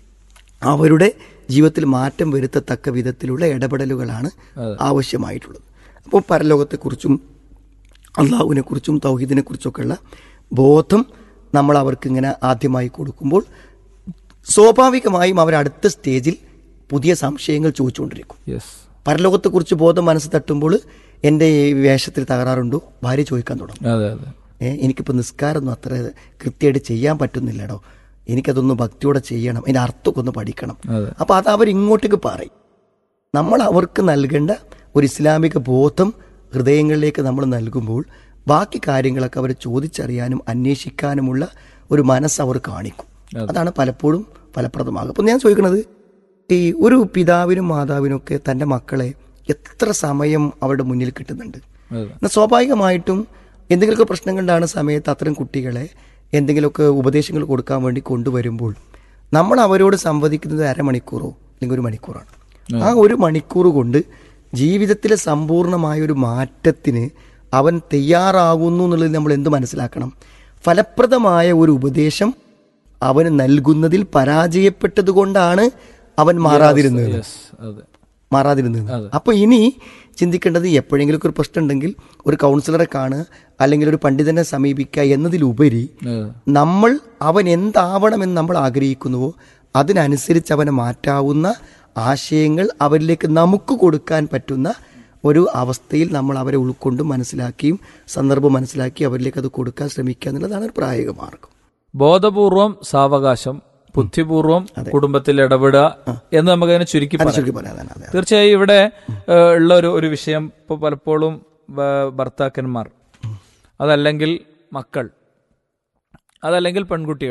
അവരുടെ ജീവിതത്തിൽ മാറ്റം വരുത്തത്തക്ക വിധത്തിലുള്ള ഇടപെടലുകളാണ് ആവശ്യമായിട്ടുള്ളത് അപ്പോൾ പരലോകത്തെക്കുറിച്ചും അള്ളാഹുവിനെക്കുറിച്ചും തൗഹീദിനെക്കുറിച്ചൊക്കെയുള്ള ബോധം നമ്മൾ അവർക്ക് ഇങ്ങനെ ആദ്യമായി കൊടുക്കുമ്പോൾ സ്വാഭാവികമായും അവർ അടുത്ത സ്റ്റേജിൽ പുതിയ സംശയങ്ങൾ ചോദിച്ചുകൊണ്ടിരിക്കും
യെസ്
പരലോകത്തെക്കുറിച്ച് ബോധം മനസ്സ് തട്ടുമ്പോൾ എൻ്റെ ഈ വേഷത്തിൽ തകരാറുണ്ടോ ഭാര്യ ചോദിക്കാൻ തുടങ്ങും
അതെ അതെ
ഏ, എനിക്കിപ്പോൾ നിസ്കാരമൊന്നും അത്ര കൃത്യമായിട്ട് ചെയ്യാൻ പറ്റുന്നില്ലടോ എനിക്കതൊന്ന് ഭക്തിയോടെ ചെയ്യണം അതിൻ്റെ അർത്ഥമൊക്കെ ഒന്ന് പഠിക്കണം
അതെ.
അപ്പോൾ അത് അവർ ഇങ്ങോട്ടേക്ക് പറയും നമ്മൾ അവർക്ക് നൽകേണ്ട ഒരു ഇസ്ലാമിക ബോധം ഹൃദയങ്ങളിലേക്ക് നമ്മൾ നൽകുമ്പോൾ ബാക്കി കാര്യങ്ങളൊക്കെ അവർ ചോദിച്ചറിയാനും അന്വേഷിക്കാനുമുള്ള ഒരു മനസ്സ് അവർ കാണിക്കും അതാണ് പലപ്പോഴും ഫലപ്രദമാകുക അപ്പം ഞാൻ ചോദിക്കുന്നത് ഈ ഒരു പിതാവിനും മാതാവിനും ഒക്കെ തൻ്റെ മക്കളെ എത്ര സമയം അവരുടെ മുന്നിൽ കിട്ടുന്നുണ്ട്
അതെ
എന്നാൽ സ്വാഭാവികമായിട്ടും എന്തെങ്കിലുമൊക്കെ പ്രശ്നങ്ങളുണ്ടാകുന്ന സമയത്ത് അത്തരം കുട്ടികളെ എന്തെങ്കിലുമൊക്കെ ഉപദേശങ്ങൾ കൊടുക്കാൻ വേണ്ടി കൊണ്ടുവരുമ്പോൾ നമ്മൾ അവരോട് സംവദിക്കുന്നത് അരമണിക്കൂറോ അല്ലെങ്കിൽ ഒരു മണിക്കൂറാണ് ആ ഒരു മണിക്കൂർ കൊണ്ട് ജീവിതത്തിലെ സമ്പൂർണമായ ഒരു മാറ്റത്തിന് അവൻ തയ്യാറാകുന്നു എന്നുള്ളത് നമ്മൾ എന്ത് മനസ്സിലാക്കണം ഫലപ്രദമായ ഒരു ഉപദേശം അവന് നൽകുന്നതിൽ പരാജയപ്പെട്ടത് കൊണ്ടാണ് അവൻ മാറാതിരുന്നത്
യെസ് അതെ
മാറാതിരുന്നത് അപ്പൊ ഇനി ചിന്തിക്കേണ്ടത് എപ്പോഴെങ്കിലും ഒരു പ്രശ്നം ഉണ്ടെങ്കിൽ ഒരു കൗൺസിലറെ കാണുക അല്ലെങ്കിൽ ഒരു പണ്ഡിതനെ സമീപിക്കുക എന്നതിലുപരി
അതെ
നമ്മൾ അവൻ എന്താവണമെന്ന് നമ്മൾ ആഗ്രഹിക്കുന്നുവോ അതിനനുസരിച്ച് അവനെ മാറ്റാവുന്ന ആശയങ്ങൾ അവരിലേക്ക് നമുക്ക് കൊടുക്കാൻ പറ്റുന്ന ഒരു അവസ്ഥയിൽ നമ്മൾ അവരെ ഉൾക്കൊണ്ടും മനസ്സിലാക്കിയും സന്ദർഭം മനസ്സിലാക്കി അവരിലേക്ക് അത് കൊടുക്കാൻ ശ്രമിക്കുക എന്നുള്ളതാണ് ഒരു പ്രായോഗിക മാർഗം
ബോധപൂർവം സാവകാശം ബുദ്ധിപൂർവം കുടുംബത്തിൽ ഇടപെടുക എന്ന് നമുക്ക് അതിനെ ചുരുക്കി പറയാം
ചുരുക്കി പറയാനാണ് അതെ
തീർച്ചയായും ഇവിടെ ഏഹ്, ഉള്ള ഒരു ഒരു വിഷയം ഇപ്പോൾ പലപ്പോഴും ഭ- ഭർത്താക്കന്മാർ അതല്ലെങ്കിൽ മക്കൾ അതല്ലെങ്കിൽ പെൺകുട്ടികൾ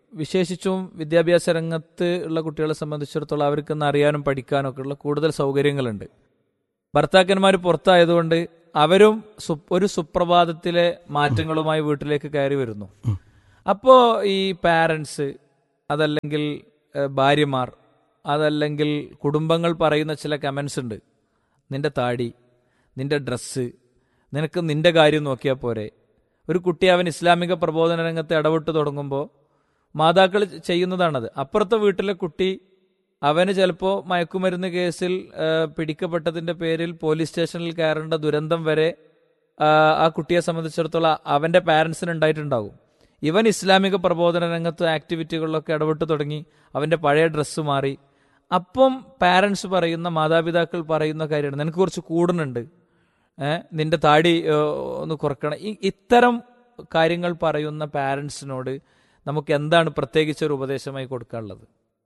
വിശേഷിച്ചും വിദ്യാഭ്യാസ രംഗത്ത് ഉള്ള കുട്ടികളെ സംബന്ധിച്ചിടത്തോളം അവർക്കൊന്ന് അറിയാനും പഠിക്കാനും ഒക്കെ ഉള്ള കൂടുതൽ സൗകര്യങ്ങളുണ്ട് ഭർത്താക്കന്മാർ പുറത്തായതുകൊണ്ട് അവരും സു- ഒരു സുപ്രഭാതത്തിലെ മാറ്റങ്ങളുമായി വീട്ടിലേക്ക് കയറി വരുന്നു അപ്പോ ഈ പാരൻസ് അതല്ലെങ്കിൽ ഏഹ്, ഭാര്യമാർ അതല്ലെങ്കിൽ കുടുംബങ്ങൾ പറയുന്ന ചില കമൻസ് ഉണ്ട് നിന്റെ താടി നിന്റെ ഡ്രസ്സ് നിനക്ക് നിന്റെ കാര്യം നോക്കിയാൽ പോരെ ഒരു കുട്ടി അവൻ ഇസ്ലാമിക പ്രബോധന രംഗത്ത് ഇടപെട്ട് തുടങ്ങുമ്പോൾ മാതാക്കൾ ചെയ്യുന്നതാണത് അപ്പുറത്തെ വീട്ടിലെ കുട്ടി അവന് ചിലപ്പോൾ മയക്കുമരുന്ന് കേസിൽ ആ, പിടിക്കപ്പെട്ടതിന്റെ പേരിൽ പോലീസ് സ്റ്റേഷനിൽ കയറേണ്ട ദുരന്തം വരെ ആ, ആ കുട്ടിയെ സംബന്ധിച്ചിടത്തോളം അവന്റെ പാരൻസിന് ഉണ്ടായിട്ടുണ്ടാകും ഇവൻ ഇസ്ലാമിക പ്രബോധന രംഗത്ത് ആക്ടിവിറ്റികളിലൊക്കെ ഇടപെട്ട് തുടങ്ങി അവന്റെ പഴയ ഡ്രസ്സ് മാറി അപ്പം പാരൻസ് പറയുന്ന മാതാപിതാക്കൾ പറയുന്ന കാര്യമാണ് നിനക്ക് കുറച്ച് കൂടുന്നുണ്ട് ഏഹ് നിന്റെ താടി ഏഹ്, ഒന്ന് കുറക്കണം ഈ ഇത്തരം കാര്യങ്ങൾ പറയുന്ന പാരൻസിനോട് നമുക്ക് എന്താണ് പ്രത്യേകിച്ച് ഒരു ഉപദേശമായി കൊടുക്കാനുള്ളത്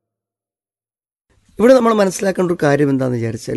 ഇവിടെ നമ്മൾ മനസ്സിലാക്കേണ്ട ഒരു കാര്യം എന്താണെന്ന് വിചാരിച്ചാൽ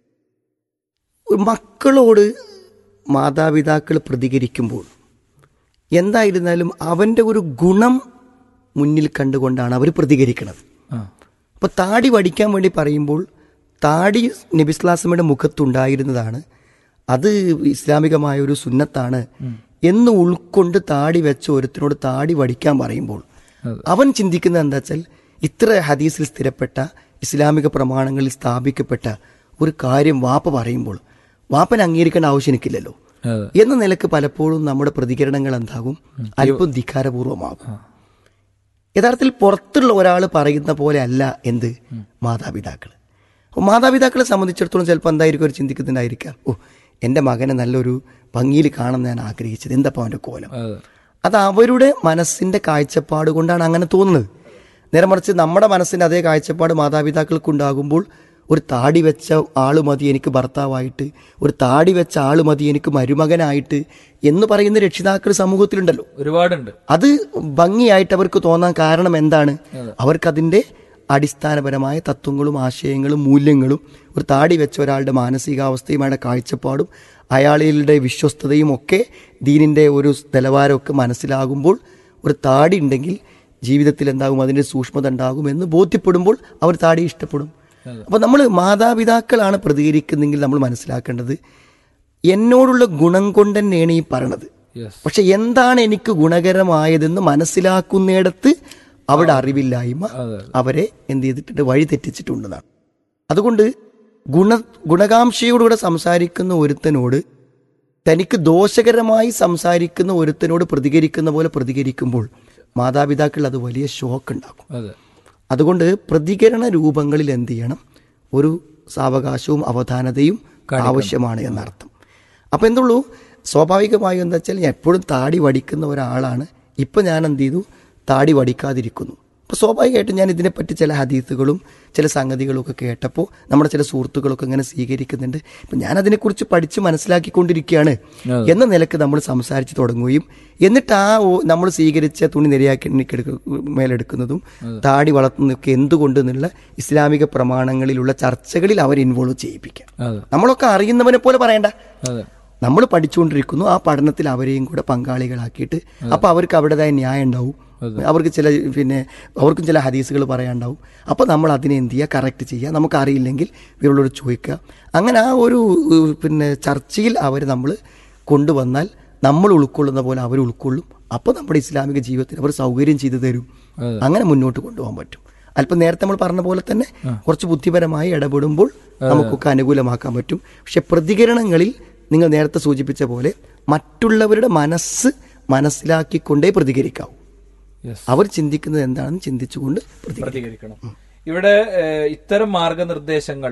ഒരു മക്കളോട് മാതാപിതാക്കൾ പ്രതികരിക്കുമ്പോൾ എന്തായിരുന്നാലും അവൻ്റെ ഒരു ഗുണം മുന്നിൽ കണ്ടുകൊണ്ടാണ് അവർ പ്രതികരിക്കുന്നത് അപ്പോൾ താടി വടിക്കാൻ വേണ്ടി പറയുമ്പോൾ താടി നബിസ്ലാസമയുടെ മുഖത്തുണ്ടായിരുന്നതാണ് അത് ഇസ്ലാമികമായ ഒരു സുന്നത്താണ് എന്ന് ഉൾക്കൊണ്ട് താടി വെച്ച ഒരുത്തിനോട് താടി വടിക്കാൻ പറയുമ്പോൾ അവൻ ചിന്തിക്കുന്നത് എന്താ വെച്ചാൽ ഇത്ര ഹദീസിൽ സ്ഥിരപ്പെട്ട ഇസ്ലാമിക പ്രമാണങ്ങളിൽ സ്ഥാപിക്കപ്പെട്ട ഒരു കാര്യം വാപ്പ പറയുമ്പോൾ വാപ്പൻ അംഗീകരിക്കേണ്ട ആവശ്യം എനിക്കില്ലല്ലോ എന്ന നിലക്ക് പലപ്പോഴും നമ്മുടെ പ്രതികരണങ്ങൾ എന്താകും അല്പം ധിക്കാരപൂർവമാകും യഥാർത്ഥത്തിൽ പുറത്തുള്ള ഒരാൾ പറയുന്ന പോലെ അല്ല എന്ത് മാതാപിതാക്കൾ അപ്പോൾ മാതാപിതാക്കളെ സംബന്ധിച്ചിടത്തോളം ചിലപ്പോൾ എന്തായിരിക്കും അവർ ചിന്തിക്കുന്നുണ്ടായിരിക്കാം ഓ എൻ്റെ മകനെ നല്ലൊരു ഭംഗിയിൽ കാണാൻ ഞാൻ ആഗ്രഹിച്ചത് എന്താപ്പോൾ അവൻ്റെ കോലം അത് അവരുടെ മനസ്സിന്റെ കാഴ്ചപ്പാട് കൊണ്ടാണ് അങ്ങനെ തോന്നുന്നത് നേരെ മറിച്ച് നമ്മുടെ മനസ്സിന്റെ അതേ കാഴ്ചപ്പാട് മാതാപിതാക്കൾക്കുണ്ടാകുമ്പോൾ ഒരു താടി വെച്ച ആള് മതി എനിക്ക് ഭർത്താവായിട്ട് ഒരു താടി വെച്ച ആള് മതി എനിക്ക് മരുമകനായിട്ട് എന്ന് പറയുന്ന രക്ഷിതാക്കൾ സമൂഹത്തിലുണ്ടല്ലോ
ഒരുപാടുണ്ട്
അത് ഭംഗിയായിട്ട് അവർക്ക് തോന്നാൻ കാരണം എന്താണ് അവർക്കതിൻ്റെ അടിസ്ഥാനപരമായ തത്വങ്ങളും ആശയങ്ങളും മൂല്യങ്ങളും ഒരു താടി വെച്ച ഒരാളുടെ മാനസികാവസ്ഥയും അയാളുടെ കാഴ്ചപ്പാടും അയാളുടെ വിശ്വസ്തതയും ഒക്കെ ദീനിൻ്റെ ഒരു നിലവാരമൊക്കെ മനസ്സിലാകുമ്പോൾ ഒരു താടി ഉണ്ടെങ്കിൽ ജീവിതത്തിൽ എന്താകും അതിൻ്റെ സൂക്ഷ്മത ഉണ്ടാകും എന്ന് ബോധ്യപ്പെടുമ്പോൾ അവർ താടി ഇഷ്ടപ്പെടും അപ്പോൾ നമ്മൾ മാതാപിതാക്കളാണ് പ്രതികരിക്കുന്നെങ്കിൽ നമ്മൾ മനസ്സിലാക്കേണ്ടത് എന്നോടുള്ള ഗുണം കൊണ്ട് തന്നെയാണ് ഈ പറയണത്
യെസ്
പക്ഷെ എന്താണ് എനിക്ക് ഗുണകരമായതെന്ന് മനസ്സിലാക്കുന്നിടത്ത് അവിടെ അറിവില്ലായ്മ അവരെ എന്ത് ചെയ്തിട്ടുണ്ട് വഴി തെറ്റിച്ചിട്ടുണ്ടെന്നാണ് അതുകൊണ്ട് ഗുണ ഗുണകാംക്ഷയോടുകൂടെ സംസാരിക്കുന്ന ഒരുത്തനോട് തനിക്ക് ദോഷകരമായി സംസാരിക്കുന്ന ഒരുത്തനോട് പ്രതികരിക്കുന്ന പോലെ പ്രതികരിക്കുമ്പോൾ മാതാപിതാക്കൾ അത് വലിയ ഷോക്ക് ഉണ്ടാക്കും
അതെ
അതുകൊണ്ട് പ്രതികരണ രൂപങ്ങളിൽ എന്ത് ചെയ്യണം ഒരു സാവകാശവും അവധാനതയും ആവശ്യമാണ് എന്നർത്ഥം അപ്പം എന്തുള്ളൂ സ്വാഭാവികമായും എന്താ വെച്ചാൽ ഞാൻ എപ്പോഴും താടി വടിക്കുന്ന ഒരാളാണ് ഇപ്പം ഞാൻ എന്ത് ചെയ്തു താടി വടിക്കാതിരിക്കുന്നു അപ്പോൾ സ്വാഭാവികമായിട്ടും ഞാൻ ഇതിനെപ്പറ്റി ചില ഹദീസുകളും ചില സംഗതികളും ഒക്കെ കേട്ടപ്പോൾ നമ്മുടെ ചില സുഹൃത്തുക്കളൊക്കെ ഇങ്ങനെ സ്വീകരിക്കുന്നുണ്ട് ഇപ്പം ഞാൻ അതിനെക്കുറിച്ച് പഠിച്ച് മനസ്സിലാക്കിക്കൊണ്ടിരിക്കുകയാണ് എന്ന നിലക്ക് നമ്മൾ സംസാരിച്ച് തുടങ്ങുകയും എന്നിട്ട് ആ ഓ- നമ്മൾ സ്വീകരിച്ച തുണി നിരയാക്കി മേലെടുക്കുന്നതും താടി വളർത്തുന്നതൊക്കെ എന്തുകൊണ്ട് എന്നുള്ള ഇസ്ലാമിക പ്രമാണങ്ങളിലുള്ള ചർച്ചകളിൽ അവർ ഇൻവോൾവ് ചെയ്യിപ്പിക്കാം
അതെ
നമ്മളൊക്കെ അറിയുന്നവനെ പോലെ പറയണ്ട
അതെ
നമ്മൾ പഠിച്ചുകൊണ്ടിരിക്കുന്നു ആ പഠനത്തിൽ അവരെയും കൂടെ പങ്കാളികളാക്കിയിട്ട് അപ്പൊ അവർക്ക് അവരുടേതായ ന്യായം ഉണ്ടാവും അവർക്ക് ചില പിന്നെ അവർക്കും ചില ഹദീസുകൾ പറയാനുണ്ടാവും അപ്പോൾ നമ്മൾ അതിനെ എന്ത് ചെയ്യുക കറക്റ്റ് ചെയ്യുക നമുക്ക് അറിയില്ലെങ്കിൽ ഇവരോട് ചോദിക്കുക അങ്ങനെ ആ ഒരു ഏഹ്, പിന്നെ ചർച്ചയിൽ അവർ നമ്മൾ കൊണ്ടുവന്നാൽ നമ്മൾ ഉൾക്കൊള്ളുന്ന പോലെ അവർ ഉൾക്കൊള്ളും അപ്പോൾ നമ്മുടെ ഇസ്ലാമിക ജീവിതത്തിൽ അവർ സൗകര്യം ചെയ്തു തരും അങ്ങനെ മുന്നോട്ട് കൊണ്ടുപോകാൻ പറ്റും അല്പം നേരത്തെ നമ്മൾ പറഞ്ഞ പോലെ തന്നെ കുറച്ച് ബുദ്ധിപരമായി ഇടപെടുമ്പോൾ നമുക്കൊക്കെ അനുകൂലമാക്കാൻ പറ്റും പക്ഷെ പ്രതികരണങ്ങളിൽ നിങ്ങൾ നേരത്തെ സൂചിപ്പിച്ച പോലെ മറ്റുള്ളവരുടെ മനസ്സ് മനസ്സിലാക്കിക്കൊണ്ടേ പ്രതികരിക്കാവൂ
യെസ്
അവർ ചിന്തിക്കുന്നത് എന്താണെന്ന് ചിന്തിച്ചുകൊണ്ട് പ്രതികരിക്കും
പ്രതികരിക്കണം ഇവിടെ ഏഹ്, ഇത്തരം മാർഗനിർദ്ദേശങ്ങൾ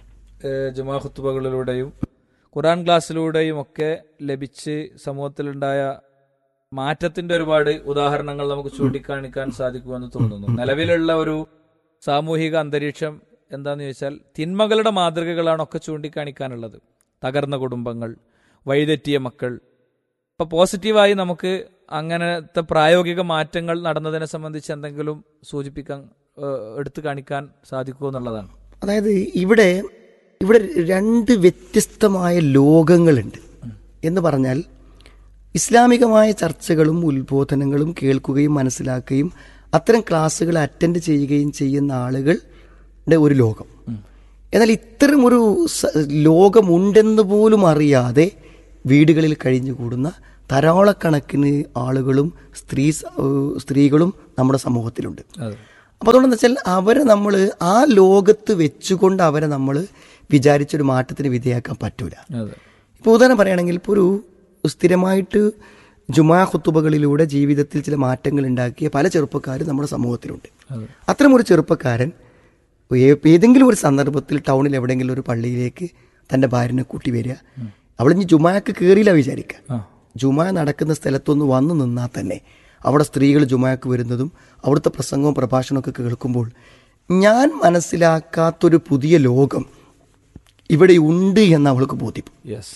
ഏഹ്, ജുമാ ഖുത്തുബകളിലൂടെയും ഖുറാൻ ക്ലാസ്സിലൂടെയും ഒക്കെ ലഭിച്ച് സമൂഹത്തിലുണ്ടായ മാറ്റത്തിന്റെ ഒരുപാട് ഉദാഹരണങ്ങൾ നമുക്ക് ചൂണ്ടിക്കാണിക്കാൻ സാധിക്കുമെന്ന് തോന്നുന്നു നിലവിലുള്ള ഒരു സാമൂഹിക അന്തരീക്ഷം എന്താന്ന് ചോദിച്ചാൽ തിന്മകളുടെ മാതൃകകളാണ് ഒക്കെ ചൂണ്ടിക്കാണിക്കാനുള്ളത് തകർന്ന കുടുംബങ്ങൾ വഴിതെറ്റിയ മക്കൾ ഇപ്പൊ പോസിറ്റീവായി നമുക്ക് അങ്ങനത്തെ പ്രായോഗിക മാറ്റങ്ങൾ നടന്നതിനെ സംബന്ധിച്ച് എന്തെങ്കിലും സൂചിപ്പിക്കാൻ ഏഹ്, എടുത്തു കാണിക്കാൻ സാധിക്കുമോ എന്നുള്ളതാണ്
അതായത് ഇവിടെ ഇവിടെ രണ്ട് വ്യത്യസ്തമായ ലോകങ്ങളുണ്ട് എന്ന് പറഞ്ഞാൽ ഇസ്ലാമികമായ ചർച്ചകളും ഉത്ബോധനങ്ങളും കേൾക്കുകയും മനസ്സിലാക്കുകയും അത്തരം ക്ലാസ്സുകൾ അറ്റൻഡ് ചെയ്യുകയും ചെയ്യുന്ന ആളുകളുടെ ഒരു ലോകം എന്നാൽ ഇത്തരം ഒരു സ- ലോകമുണ്ടെന്ന് പോലും അറിയാതെ വീടുകളിൽ കഴിഞ്ഞുകൂടുന്ന ധാരാളക്കണക്കിന് ആളുകളും സ്ത്രീ സ- ഏഹ് സ്ത്രീകളും നമ്മുടെ സമൂഹത്തിലുണ്ട്
അതെ
അപ്പോൾ അതുകൊണ്ടെന്ന് വെച്ചാൽ അവരെ നമ്മൾ ആ ലോകത്ത് വെച്ചുകൊണ്ട് അവരെ നമ്മൾ വിചാരിച്ചൊരു മാറ്റത്തിന് വിധേയാക്കാൻ പറ്റൂല
അതെ
ഇപ്പോൾ ഉദാഹരണം പറയുകയാണെങ്കിൽ ഇപ്പോൾ ഒരു സ്ഥിരമായിട്ട് ജുമാ ഖുത്തുബകളിലൂടെ ജീവിതത്തിൽ ചില മാറ്റങ്ങൾ ഉണ്ടാക്കിയ പല ചെറുപ്പക്കാരും നമ്മുടെ സമൂഹത്തിലുണ്ട്
അതെ
അത്തരമൊരു ചെറുപ്പക്കാരൻ ഏ- ഏതെങ്കിലും ഒരു സന്ദർഭത്തിൽ ടൗണിൽ എവിടെയെങ്കിലും ഒരു പള്ളിയിലേക്ക് തൻ്റെ ഭാര്യനെ കൂട്ടി വരിക അവളിഞ്ഞ് ജുമാക്ക് കയറിയില്ല വിചാരിക്കുക
ആ
ജുമാ നടക്കുന്ന സ്ഥലത്തൊന്ന് വന്നു നിന്നാൽ തന്നെ അവിടെ സ്ത്രീകൾ ജുമാക്ക് വരുന്നതും അവിടുത്തെ പ്രസംഗവും പ്രഭാഷണവും ഒക്കെ കേൾക്കുമ്പോൾ ഞാൻ മനസ്സിലാക്കാത്തൊരു പുതിയ ലോകം ഇവിടെ ഉണ്ട് എന്ന് അവൾക്ക് ബോധ്യപ്പെടും
യെസ്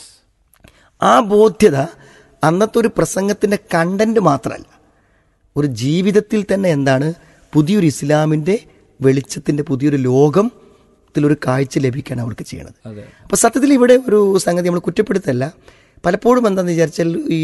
ആ ബോധ്യത അന്നത്തെ ഒരു പ്രസംഗത്തിന്റെ കണ്ടന്റ് മാത്രമല്ല ഒരു ജീവിതത്തിൽ തന്നെ എന്താണ് പുതിയൊരു ഇസ്ലാമിന്റെ വെളിച്ചത്തിന്റെ പുതിയൊരു ലോകത്തിലൊരു കാഴ്ച ലഭിക്കാൻ അവൾക്ക് ചെയ്യണത്
അതെ
അപ്പൊ സത്യത്തിൽ ഇവിടെ ഒരു സംഗതി നമ്മൾ കുറ്റപ്പെടുത്തല്ല പലപ്പോഴും എന്താണെന്ന് വിചാരിച്ചാൽ ഈ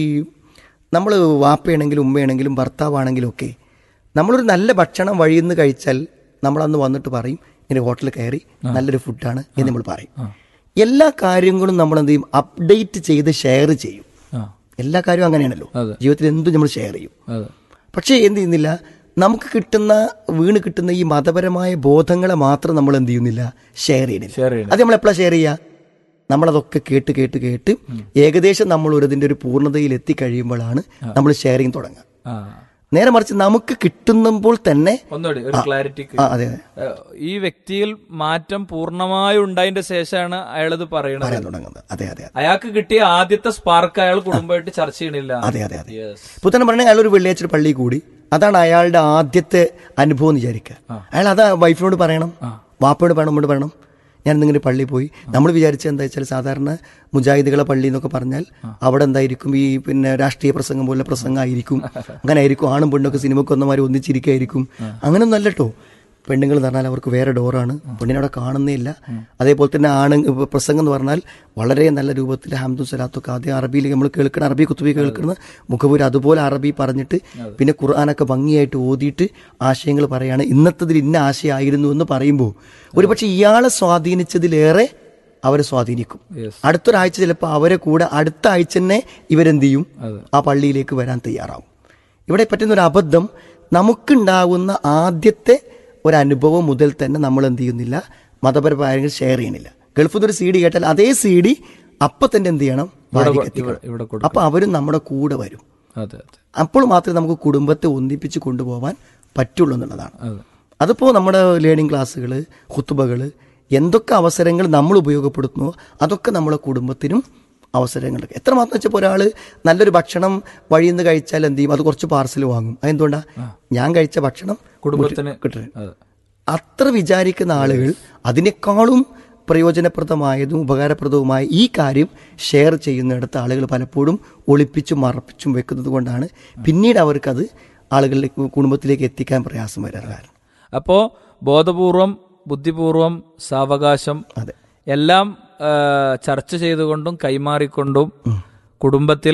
നമ്മൾ വാപ്പയാണെങ്കിലും ഉമ്മയാണെങ്കിലും ഭർത്താവാണെങ്കിലും ഒക്കെ നമ്മളൊരു നല്ല ഭക്ഷണം വഴിയിൽ നിന്ന് കഴിച്ചാൽ നമ്മളന്ന് വന്നിട്ട് പറയും ഇങ്ങനെ ഹോട്ടലിൽ കയറി നല്ലൊരു ഫുഡാണ് എന്ന് നമ്മൾ പറയും എല്ലാ കാര്യങ്ങളും നമ്മൾ എന്ത് ചെയ്യും അപ്ഡേറ്റ് ചെയ്ത് ഷെയർ ചെയ്യും
ആ
എല്ലാ കാര്യവും അങ്ങനെയാണല്ലോ
അതെ.
ജീവിതത്തിൽ എന്തും നമ്മൾ ഷെയർ ചെയ്യും
അതെ
പക്ഷേ എന്ത് ചെയ്യുന്നില്ല നമുക്ക് കിട്ടുന്ന വീണ് കിട്ടുന്ന ഈ മതപരമായ ബോധങ്ങളെ മാത്രം നമ്മൾ എന്ത് ചെയ്യുന്നില്ല ഷെയർ ചെയ്യുന്നില്ല
ഷെയർ ചെയ്യണം
അത് നമ്മൾ എപ്പോഴാണ് ഷെയർ ചെയ്യുക നമ്മളതൊക്കെ കേട്ട് കേട്ട് കേട്ട് ഏകദേശം നമ്മൾ ഒരു ഇതിന്റെ ഒരു പൂർണ്ണതയിൽ എത്തിക്കഴിയുമ്പോഴാണ് നമ്മൾ ഷെയറിങ് തുടങ്ങുക
ആ
നേരെ മറിച്ച് നമുക്ക് കിട്ടുമ്പോൾ തന്നെ
ഒന്നുകൂടി ഒരു ക്ലാരിറ്റിക്ക്
ആ അതെ അതെ
ഏഹ്, ഈ വ്യക്തിയിൽ മാറ്റം പൂർണ്ണമായും ഉണ്ടായതിന്റെ ശേഷമാണ് അയാളത് പറയണത്
പറയാൻ തുടങ്ങുന്നത് അതെ അതെ അതെ
അയാൾക്ക് കിട്ടിയ ആദ്യത്തെ സ്പാർക്ക് അയാൾ കുടുംബമായിട്ട് ചർച്ച ചെയ്യണില്ല
അതെ അതെ അതെ
യെസ്
പുത്തൻ പറഞ്ഞാൽ അയാൾ ഒരു വെള്ളിയാഴ്ച ഒരു പള്ളിയിൽ കൂടി അതാണ് അയാളുടെ ആദ്യത്തെ അനുഭവം എന്ന് വിചാരിക്കുക അയാൾ അതാ വൈഫിനോട് പറയണം വാപ്പയോട് പറയണം നമ്മോട് പറയണം ഞാൻ ഇന്നിങ്ങനെ പള്ളിയിൽ പോയി നമ്മൾ വിചാരിച്ചത് എന്താ വെച്ചാൽ സാധാരണ മുജാഹിദുകളെ പള്ളി എന്നൊക്കെ പറഞ്ഞാൽ അവിടെ എന്തായിരിക്കും ഈ പിന്നെ രാഷ്ട്രീയ പ്രസംഗം പോലെ പ്രസംഗമായിരിക്കും അങ്ങനെ ആയിരിക്കും ആണും പെണ്ണൊക്കെ സിനിമയ്ക്ക് വന്നമാര് ഒന്നിച്ചിരിക്കായിരിക്കും അങ്ങനെയൊന്നും അല്ല കേട്ടോ പെണ്ണുങ്ങൾ എന്ന് പറഞ്ഞാൽ അവർക്ക് വേറെ ഡോറാണ് പെണ്ണിനെ അവിടെ കാണുന്നേ ഇല്ല അതേപോലെ തന്നെ ആണ് ഇപ്പൊ പ്രസംഗം എന്ന് പറഞ്ഞാൽ വളരെ നല്ല രൂപത്തിൽ ഹംദും സലാത്തൊക്കെ ആദ്യം അറബിയിൽ നമ്മൾ കേൾക്കണം അറബി കുത്തുബി കേൾക്കുന്ന മുഖപൂര് അതുപോലെ അറബി പറഞ്ഞിട്ട് പിന്നെ ഖുർആാനൊക്കെ ഭംഗിയായിട്ട് ഓതിയിട്ട് ആശയങ്ങൾ പറയാണ് ഇന്നത്തതിൽ ഇന്ന ആശയമായിരുന്നു എന്ന് പറയുമ്പോൾ ഒരുപക്ഷെ ഇയാളെ സ്വാധീനിച്ചതിലേറെ അവരെ സ്വാധീനിക്കും
Yes.
അടുത്തൊരാഴ്ച ചിലപ്പോൾ അവരെ കൂടെ അടുത്ത ആഴ്ച തന്നെ ഇവരെന്ത് ചെയ്യും
അതെ.
ആ പള്ളിയിലേക്ക് വരാൻ തയ്യാറാവും ഇവിടെ പറ്റുന്ന ഒരു അബദ്ധം നമുക്കുണ്ടാകുന്ന ആദ്യത്തെ ഒരു അനുഭവം മുതൽ തന്നെ നമ്മൾ എന്ത് ചെയ്യുന്നില്ല മതപരമായ കാര്യങ്ങൾ ഷെയർ ചെയ്യണില്ല ഗൾഫിൽ നിന്ന് ഒരു സി ഡി കേട്ടാൽ അതേ സി ഡി അപ്പൊ തന്നെ എന്ത് ചെയ്യണം ഭാര്യയ്ക്ക് എത്തിക്കണം
ഇവിടെ ഇവിടെ കൊടുക്കും
അപ്പൊ അവരും നമ്മുടെ കൂടെ വരും
അതെ അതെ
അപ്പോൾ മാത്രമേ നമുക്ക് കുടുംബത്തെ ഒന്നിപ്പിച്ച് കൊണ്ടുപോകാൻ പറ്റുള്ളൂ എന്നുള്ളതാണ്
അതെ
അതിപ്പോൾ നമ്മുടെ ലേണിംഗ് ക്ലാസ്സുകൾ ഹുത്തുബകൾ എന്തൊക്കെ അവസരങ്ങൾ നമ്മൾ ഉപയോഗപ്പെടുത്തുന്നോ അതൊക്കെ നമ്മളെ കുടുംബത്തിനും അവസരങ്ങൾ എത്രമാത്രം വെച്ചാൽ ഒരാൾ നല്ലൊരു ഭക്ഷണം വഴിയിൽ നിന്ന് കഴിച്ചാൽ എന്ത് ചെയ്യും അത് കുറച്ച് പാർസൽ വാങ്ങും അതെന്തുകൊണ്ടാ ഞാൻ കഴിച്ച ഭക്ഷണം
കുടുംബത്തിന്
കിട്ടരുത്
അതെ
അത്ര വിചാരിക്കുന്ന ആളുകൾ അതിനേക്കാളും പ്രയോജനപ്രദമായതും ഉപകാരപ്രദവുമായ ഈ കാര്യം ഷെയർ ചെയ്യുന്നിടത്ത് ആളുകൾ പലപ്പോഴും ഒളിപ്പിച്ചും മറപ്പിച്ചും വെക്കുന്നത് കൊണ്ടാണ് പിന്നീട് അവർക്കത് ആളുകളിലേക്ക് കുടുംബത്തിലേക്ക് എത്തിക്കാൻ പ്രയാസം വരാൻ കാരണം
അപ്പോ ബോധപൂർവം ബുദ്ധിപൂർവം സാവകാശം
അതെ
എല്ലാം ആ, ചർച്ച ചെയ്തുകൊണ്ടും കൈമാറിക്കൊണ്ടും കുടുംബത്തിൽ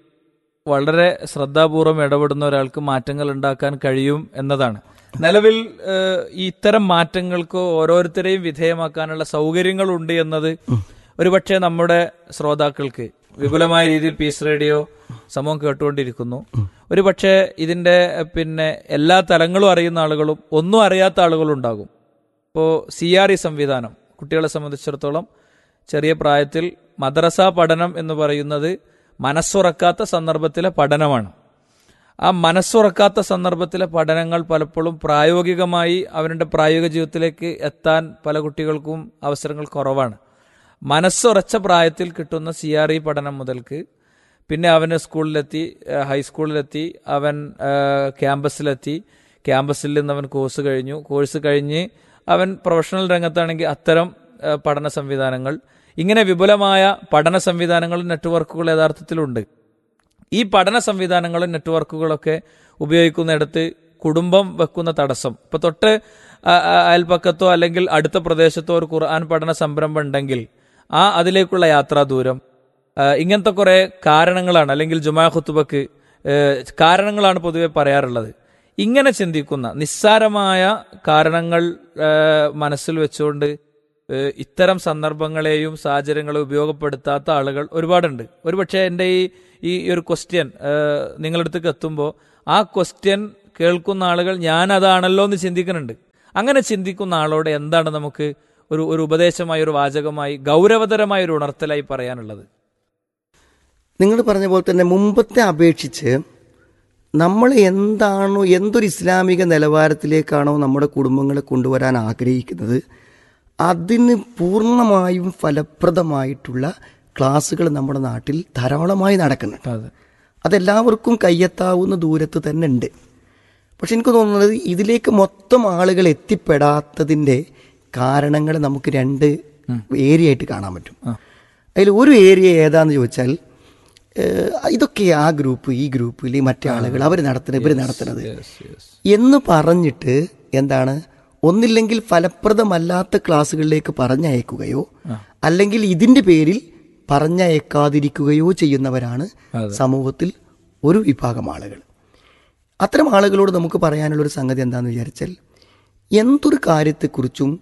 വളരെ ശ്രദ്ധാപൂർവം ഇടപെടുന്ന ഒരാൾക്ക് മാറ്റങ്ങൾ ഉണ്ടാക്കാൻ കഴിയും എന്നതാണ് നിലവിൽ ആ, ഈ ഇത്തരം മാറ്റങ്ങൾക്ക് ഓരോരുത്തരെയും വിധേയമാക്കാനുള്ള സൗകര്യങ്ങളുണ്ട് എന്നത് ഒരുപക്ഷെ നമ്മുടെ ശ്രോതാക്കൾക്ക് വിപുലമായ രീതിയിൽ പീസ് റേഡിയോ സമൂഹം കേട്ടുകൊണ്ടിരിക്കുന്നു ഒരുപക്ഷെ ഇതിന്റെ പിന്നെ എല്ലാ തലങ്ങളും അറിയുന്ന ആളുകളും ഒന്നും അറിയാത്ത ആളുകളും ഉണ്ടാകും ഇപ്പോൾ സി ആർ ഇ സംവിധാനം കുട്ടികളെ സംബന്ധിച്ചിടത്തോളം ചെറിയ പ്രായത്തിൽ മദ്രസ പഠനം എന്ന് പറയുന്നത് മനസ്സുറക്കാത്ത സന്ദർഭത്തിലെ പഠനമാണ് ആ മനസ്സുറക്കാത്ത സന്ദർഭത്തിലെ പഠനങ്ങൾ പലപ്പോഴും പ്രായോഗികമായി അവരുടെ പ്രായോഗിക ജീവിതത്തിലേക്ക് എത്താൻ പല കുട്ടികൾക്കും അവസരങ്ങൾ കുറവാണ് മനസ്സുറച്ച പ്രായത്തിൽ കിട്ടുന്ന സി ആർ ഇ പഠനം മുതൽക്ക് പിന്നെ അവന് സ്കൂളിലെത്തി ഏഹ് ഹൈസ്കൂളിലെത്തി അവൻ ഏഹ് ക്യാമ്പസിലെത്തി ക്യാമ്പസിൽ നിന്ന് അവൻ കോഴ്സ് കഴിഞ്ഞു കോഴ്സ് കഴിഞ്ഞ് അവൻ പ്രൊഫഷണൽ രംഗത്താണെങ്കിൽ അത്തരം ഏഹ് പഠന സംവിധാനങ്ങൾ ഇങ്ങനെ വിപുലമായ പഠന സംവിധാനങ്ങളും നെറ്റ്വർക്കുകൾ യഥാർത്ഥത്തിലുണ്ട് ഈ പഠന സംവിധാനങ്ങളും നെറ്റ്വർക്കുകളൊക്കെ ഉപയോഗിക്കുന്നിടത്ത് കുടുംബം വെക്കുന്ന തടസ്സം ഇപ്പൊ തൊട്ട് ആ- ആ- അയൽപ്പക്കത്തോ അല്ലെങ്കിൽ അടുത്ത പ്രദേശത്തോ ഒരു ഖുർആൻ പഠന സംരംഭം ഉണ്ടെങ്കിൽ ആ അതിലേക്കുള്ള യാത്രാ ദൂരം ആ, ഇങ്ങനത്തെ കുറെ കാരണങ്ങളാണ് അല്ലെങ്കിൽ ജുമാ ഖുത്തുബക്ക് ഏ, കാരണങ്ങളാണ് പൊതുവെ പറയാറുള്ളത് ഇങ്ങനെ ചിന്തിക്കുന്ന നിസ്സാരമായ കാരണങ്ങൾ ആ, മനസ്സിൽ വെച്ചുകൊണ്ട് ഏ, ഇത്തരം സന്ദർഭങ്ങളെയും സാഹചര്യങ്ങളെയും ഉപയോഗപ്പെടുത്താത്ത ആളുകൾ ഒരുപാടുണ്ട് ഒരുപക്ഷെ എൻ്റെ ഈ ഈ ഒരു ക്വസ്റ്റ്യൻ നിങ്ങളുടെ അടുത്തേക്ക് എത്തുമ്പോൾ ആ ക്വസ്റ്റ്യൻ കേൾക്കുന്ന ആളുകൾ ഞാൻ അതാണല്ലോ എന്ന് ചിന്തിക്കുന്നുണ്ട് അങ്ങനെ ചിന്തിക്കുന്ന ആളോട് എന്താണ് നമുക്ക് ഒരു ഒരു ഉപദേശമായി ഒരു വാചകമായി ഗൗരവതരമായ ഒരു ഉണർത്തലായി പറയാനുള്ളത്
നിങ്ങൾ പറഞ്ഞ പോലെ തന്നെ മുമ്പത്തെ അപേക്ഷിച്ച് നമ്മൾ എന്താണോ എന്തൊരു ഇസ്ലാമിക നിലവാരത്തിലേക്കാണോ നമ്മുടെ കുടുംബങ്ങളെ കൊണ്ടുവരാൻ ആഗ്രഹിക്കുന്നത് അതിന് പൂർണ്ണമായും ഫലപ്രദമായിട്ടുള്ള ക്ലാസ്സുകൾ നമ്മുടെ നാട്ടിൽ ധാരാളമായി നടക്കുന്നുണ്ട്
അതെ
അതെല്ലാവർക്കും കയ്യെത്താവുന്ന ദൂരത്ത് തന്നെ ഉണ്ട് പക്ഷെ എനിക്ക് തോന്നുന്നത് ഇതിലേക്ക് മൊത്തം ആളുകൾ എത്തിപ്പെടാത്തതിൻ്റെ കാരണങ്ങൾ നമുക്ക് രണ്ട് ഏരിയ ആയിട്ട് കാണാൻ പറ്റും അതിൽ ഒരു ഏരിയ ഏതാന്ന് ചോദിച്ചാൽ ഏഹ്, ഇതൊക്കെ ആ ഗ്രൂപ്പ് ഈ ഗ്രൂപ്പ് അല്ലെങ്കിൽ മറ്റേ ആളുകൾ അവർ നടത്തുന്നത് ഇവർ നടത്തുന്നത് എന്ന് പറഞ്ഞിട്ട് എന്താണ് ഒന്നില്ലെങ്കിൽ ഫലപ്രദമല്ലാത്ത ക്ലാസ്സുകളിലേക്ക് പറഞ്ഞയക്കുകയോ അല്ലെങ്കിൽ ഇതിന്റെ പേരിൽ പറഞ്ഞയക്കാതിരിക്കുകയോ ചെയ്യുന്നവരാണ് സമൂഹത്തിൽ ഒരു വിഭാഗം ആളുകൾ അത്തരം ആളുകളോട് നമുക്ക് പറയാനുള്ളൊരു സംഗതി എന്താണെന്ന് വിചാരിച്ചാൽ എന്തൊരു കാര്യത്തെക്കുറിച്ചും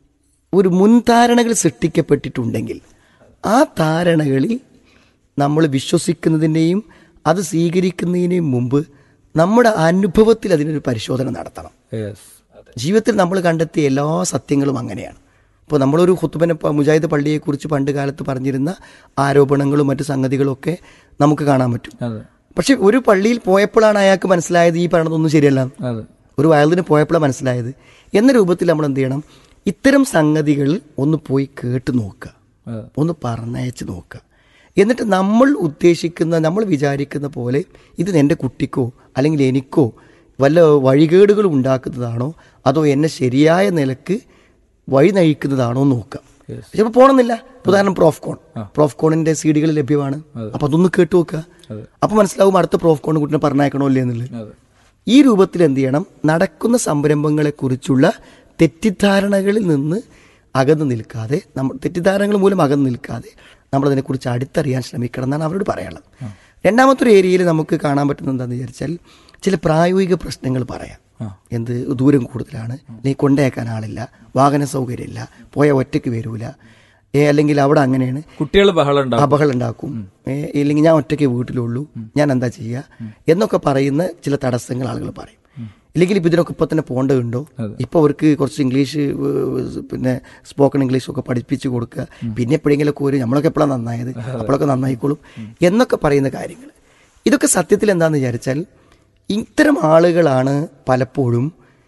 ഒരു മുൻധാരണകൾ സൃഷ്ടിക്കപ്പെട്ടിട്ടുണ്ടെങ്കിൽ ആ ധാരണകളിൽ നമ്മൾ വിശ്വസിക്കുന്നതിൻ്റെയും അത് സ്വീകരിക്കുന്നതിനെയും മുമ്പ് നമ്മുടെ അനുഭവത്തിൽ അതിനൊരു പരിശോധന നടത്തണം ജീവിതത്തിൽ നമ്മൾ കണ്ടെത്തിയ എല്ലാ സത്യങ്ങളും അങ്ങനെയാണ് ഇപ്പോൾ നമ്മളൊരു ഹുത്തുബന മുജാഹിദ് പള്ളിയെക്കുറിച്ച് പണ്ട് കാലത്ത് പറഞ്ഞിരുന്ന ആരോപണങ്ങളും മറ്റു സംഗതികളും ഒക്കെ നമുക്ക് കാണാൻ പറ്റും
അതെ
പക്ഷെ ഒരു പള്ളിയിൽ പോയപ്പോഴാണ് അയാൾക്ക് മനസ്സിലായത് ഈ പറഞ്ഞതൊന്നും ശരിയല്ല
അതെ
ഒരു വയലിന് പോയപ്പോഴാണ് മനസ്സിലായത് എന്ന രൂപത്തിൽ നമ്മൾ എന്ത് ചെയ്യണം ഇത്തരം സംഗതികൾ ഒന്ന് പോയി കേട്ട് നോക്കുക
അതെ
ഒന്ന് പറഞ്ഞയച്ച് നോക്കുക എന്നിട്ട് നമ്മൾ ഉദ്ദേശിക്കുന്ന നമ്മൾ വിചാരിക്കുന്ന പോലെ ഇത് എൻ്റെ കുട്ടിക്കോ അല്ലെങ്കിൽ എനിക്കോ വല്ല വഴികേടുകൾ ഉണ്ടാക്കുന്നതാണോ അതോ എന്നെ ശരിയായ നിലക്ക് വഴി നയിക്കുന്നതാണോ എന്ന് നോക്കുക ചിലപ്പോൾ പോണമെന്നില്ല ഉദാഹരണം പ്രോഫ് കോൺ പ്രോഫ് കോണിന്റെ സി ഡികൾ ലഭ്യമാണ് അപ്പൊ അതൊന്ന് കേട്ടു നോക്കുക അപ്പൊ മനസ്സിലാവും അടുത്ത പ്രോഫ് കോൺ കുട്ടിനെ പറഞ്ഞയക്കണോ ഇല്ലേ എന്നുള്ളത്
അതെ
ഈ രൂപത്തിൽ എന്ത് ചെയ്യണം നടക്കുന്ന സംരംഭങ്ങളെക്കുറിച്ചുള്ള തെറ്റിദ്ധാരണകളിൽ നിന്ന് അകന്നു നിൽക്കാതെ നമ്മൾ തെറ്റിദ്ധാരണകൾ മൂലം അകന്നു നിൽക്കാതെ നമ്മൾ അതിനെക്കുറിച്ച് അടുത്തറിയാൻ ശ്രമിക്കണം എന്നാണ് അവരോട് പറയാനുള്ളത് രണ്ടാമത്തെ ഒരു ഏരിയയിൽ നമുക്ക് കാണാൻ പറ്റുന്നത് എന്താണെന്ന് വിചാരിച്ചാൽ ചില പ്രായോഗിക പ്രശ്നങ്ങൾ പറയാം എന്ത് ദൂരം കൂടുതലാണ് അല്ലെങ്കിൽ കൊണ്ടേക്കാൻ ആളില്ല വാഹന സൗകര്യമില്ല പോയ ഒറ്റയ്ക്ക് വരൂല ഏ, അല്ലെങ്കിൽ അവിടെ അങ്ങനെയാണ്
കുട്ടികൾ ബഹളം ഉണ്ടാവും
അപകടം ഉണ്ടാക്കും ഏ, ഇല്ലെങ്കിൽ ഞാൻ ഒറ്റയ്ക്ക് വീട്ടിലുള്ളൂ ഞാൻ എന്താ ചെയ്യുക എന്നൊക്കെ പറയുന്ന ചില തടസ്സങ്ങൾ ആളുകൾ പറയും ഇല്ലെങ്കിൽ ഇപ്പം ഇതിനൊക്കെ ഇപ്പം തന്നെ പോകേണ്ടതുണ്ടോ ഇപ്പൊ അവർക്ക് കുറച്ച് ഇംഗ്ലീഷ് ഏഹ്, പിന്നെ സ്പോക്കൺ ഇംഗ്ലീഷ് ഒക്കെ പഠിപ്പിച്ചു കൊടുക്കുക പിന്നെ എപ്പോഴെങ്കിലൊക്കെ ഒരു നമ്മളൊക്കെ എപ്പോഴാണ് നന്നായത് അപ്പോഴൊക്കെ നന്നായിക്കോളും എന്നൊക്കെ പറയുന്ന കാര്യങ്ങൾ ഇതൊക്കെ സത്യത്തിൽ എന്താണെന്ന് വിചാരിച്ചാൽ ഇത്തരം ആളുകളാണ് പലപ്പോഴും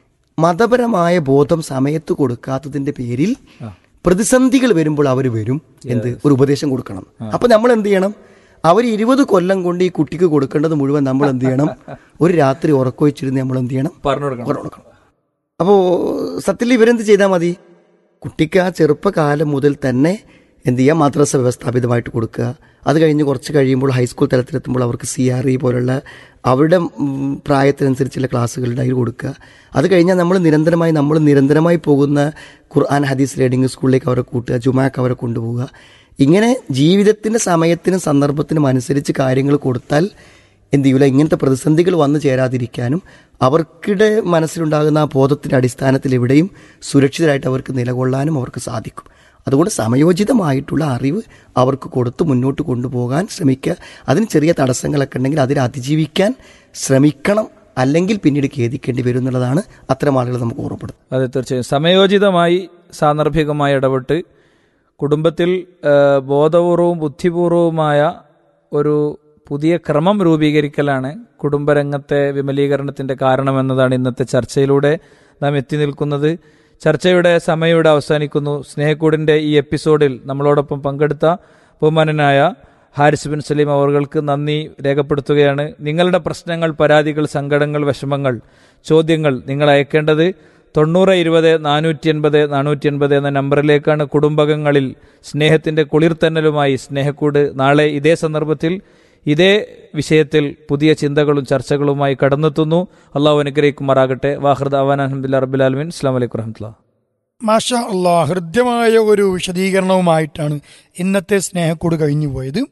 മതപരമായ ബോധം സമയത്ത് കൊടുക്കാത്തതിന്റെ പേരിൽ പ്രതിസന്ധികൾ വരുമ്പോൾ അവർ വരും എന്ത് ഒരു ഉപദേശം കൊടുക്കണം അപ്പൊ നമ്മൾ എന്ത് ചെയ്യണം അവർ ഇരുപത് കൊല്ലം കൊണ്ട് ഈ കുട്ടിക്ക് കൊടുക്കേണ്ടത് മുഴുവൻ നമ്മൾ എന്ത് ചെയ്യണം ഒരു രാത്രി ഉറക്കൊഴിച്ചിരുന്ന് നമ്മൾ എന്ത് ചെയ്യണം
പറഞ്ഞു കൊടുക്കണം
പറഞ്ഞു കൊടുക്കണം അപ്പോൾ സത്യത്തിൽ ഇവരെന്ത് ചെയ്താൽ മതി കുട്ടിക്ക് ആ ചെറുപ്പകാലം മുതൽ തന്നെ എന്ത് ചെയ്യുക മദ്രസ വ്യവസ്ഥാപിതമായിട്ട് കൊടുക്കുക അത് കഴിഞ്ഞ് കുറച്ച് കഴിയുമ്പോൾ ഹൈസ്കൂൾ തലത്തിലെത്തുമ്പോൾ അവർക്ക് സി ആർ ഇ പോലുള്ള അവരുടെ ഉം, പ്രായത്തിനനുസരിച്ചുള്ള ക്ലാസ്സുകളുടെ അതിൽ കൊടുക്കുക അത് കഴിഞ്ഞാൽ നമ്മൾ നിരന്തരമായി നമ്മൾ നിരന്തരമായി പോകുന്ന ഖുർആൻ ഹദീസ് റീഡിംഗ് സ്കൂളിലേക്ക് അവരെ കൂട്ടുക ജുമാക്ക് അവരെ കൊണ്ടുപോവുക ഇങ്ങനെ ജീവിതത്തിന്റെ സമയത്തിനും സന്ദർഭത്തിനും അനുസരിച്ച് കാര്യങ്ങൾ കൊടുത്താൽ എന്ത് ചെയ്യൂല ഇങ്ങനത്തെ പ്രതിസന്ധികൾ വന്നു ചേരാതിരിക്കാനും അവർക്കിടെ മനസ്സിലുണ്ടാകുന്ന ആ ബോധത്തിന്റെ അടിസ്ഥാനത്തിൽ എവിടെയും സുരക്ഷിതരായിട്ട് അവർക്ക് നിലകൊള്ളാനും അവർക്ക് സാധിക്കും അതുകൊണ്ട് സമയോചിതമായിട്ടുള്ള അറിവ് അവർക്ക് കൊടുത്ത് മുന്നോട്ട് കൊണ്ടുപോകാൻ ശ്രമിക്കുക അതിന് ചെറിയ തടസ്സങ്ങളൊക്കെ ഉണ്ടെങ്കിൽ അതിനെ അതിജീവിക്കാൻ ശ്രമിക്കണം അല്ലെങ്കിൽ പിന്നീട് ഖേദിക്കേണ്ടി വരും എന്നുള്ളതാണ് അത്തരം ആളുകൾ നമുക്ക് ഓർമ്മപ്പെടുത്തുന്നത്
അതെ തീർച്ചയായും സമയോചിതമായി സാന്ദർഭികമായി ഇടപെട്ട് കുടുംബത്തിൽ ആ, ബോധപൂർവവും ബുദ്ധിപൂർവവുമായ ഒരു പുതിയ ക്രമം രൂപീകരിക്കലാണ് കുടുംബരംഗത്തെ വിമലീകരണത്തിന്റെ കാരണമെന്നതാണ് ഇന്നത്തെ ചർച്ചയിലൂടെ നാം എത്തി നിൽക്കുന്നത് ചർച്ചയുടെ സമയം ഇവിടെ അവസാനിക്കുന്നു സ്നേഹക്കൂടിന്റെ ഈ എപ്പിസോഡിൽ നമ്മളോടൊപ്പം പങ്കെടുത്ത ബഹുമാനനായ ഹാരിസ് ബിൻ സലീം അവർക്ക് നന്ദി രേഖപ്പെടുത്തുകയാണ് നിങ്ങളുടെ പ്രശ്നങ്ങൾ പരാതികൾ സങ്കടങ്ങൾ വിഷമങ്ങൾ ചോദ്യങ്ങൾ നിങ്ങൾ അയക്കേണ്ടത് തൊണ്ണൂറ് ഇരുപത് നാനൂറ്റി എൺപത് നാനൂറ്റി എൺപത് എന്ന നമ്പറിലേക്കാണ് കുടുംബകങ്ങളിൽ സ്നേഹത്തിന്റെ കുളിർത്തന്നലുമായി സ്നേഹക്കൂട് നാളെ ഇതേ സന്ദർഭത്തിൽ ഇതേ വിഷയത്തിൽ പുതിയ ചിന്തകളും ചർച്ചകളുമായി കടന്നെത്തുന്നു അള്ളാഹു അനുഗ്രഹിക്കുമാറാകട്ടെ വാഹൃദ് അവാൻ അഹമ്മദില്ല റബുലാലമിൻ അസ്ലാം വലൈക്കും വറഹമുല്ല
മാഷ അള്ളാ ഹൃദ്യമായ ഒരു വിശദീകരണവുമായിട്ടാണ് ഇന്നത്തെ സ്നേഹക്കൂട് കഴിഞ്ഞു പോയത്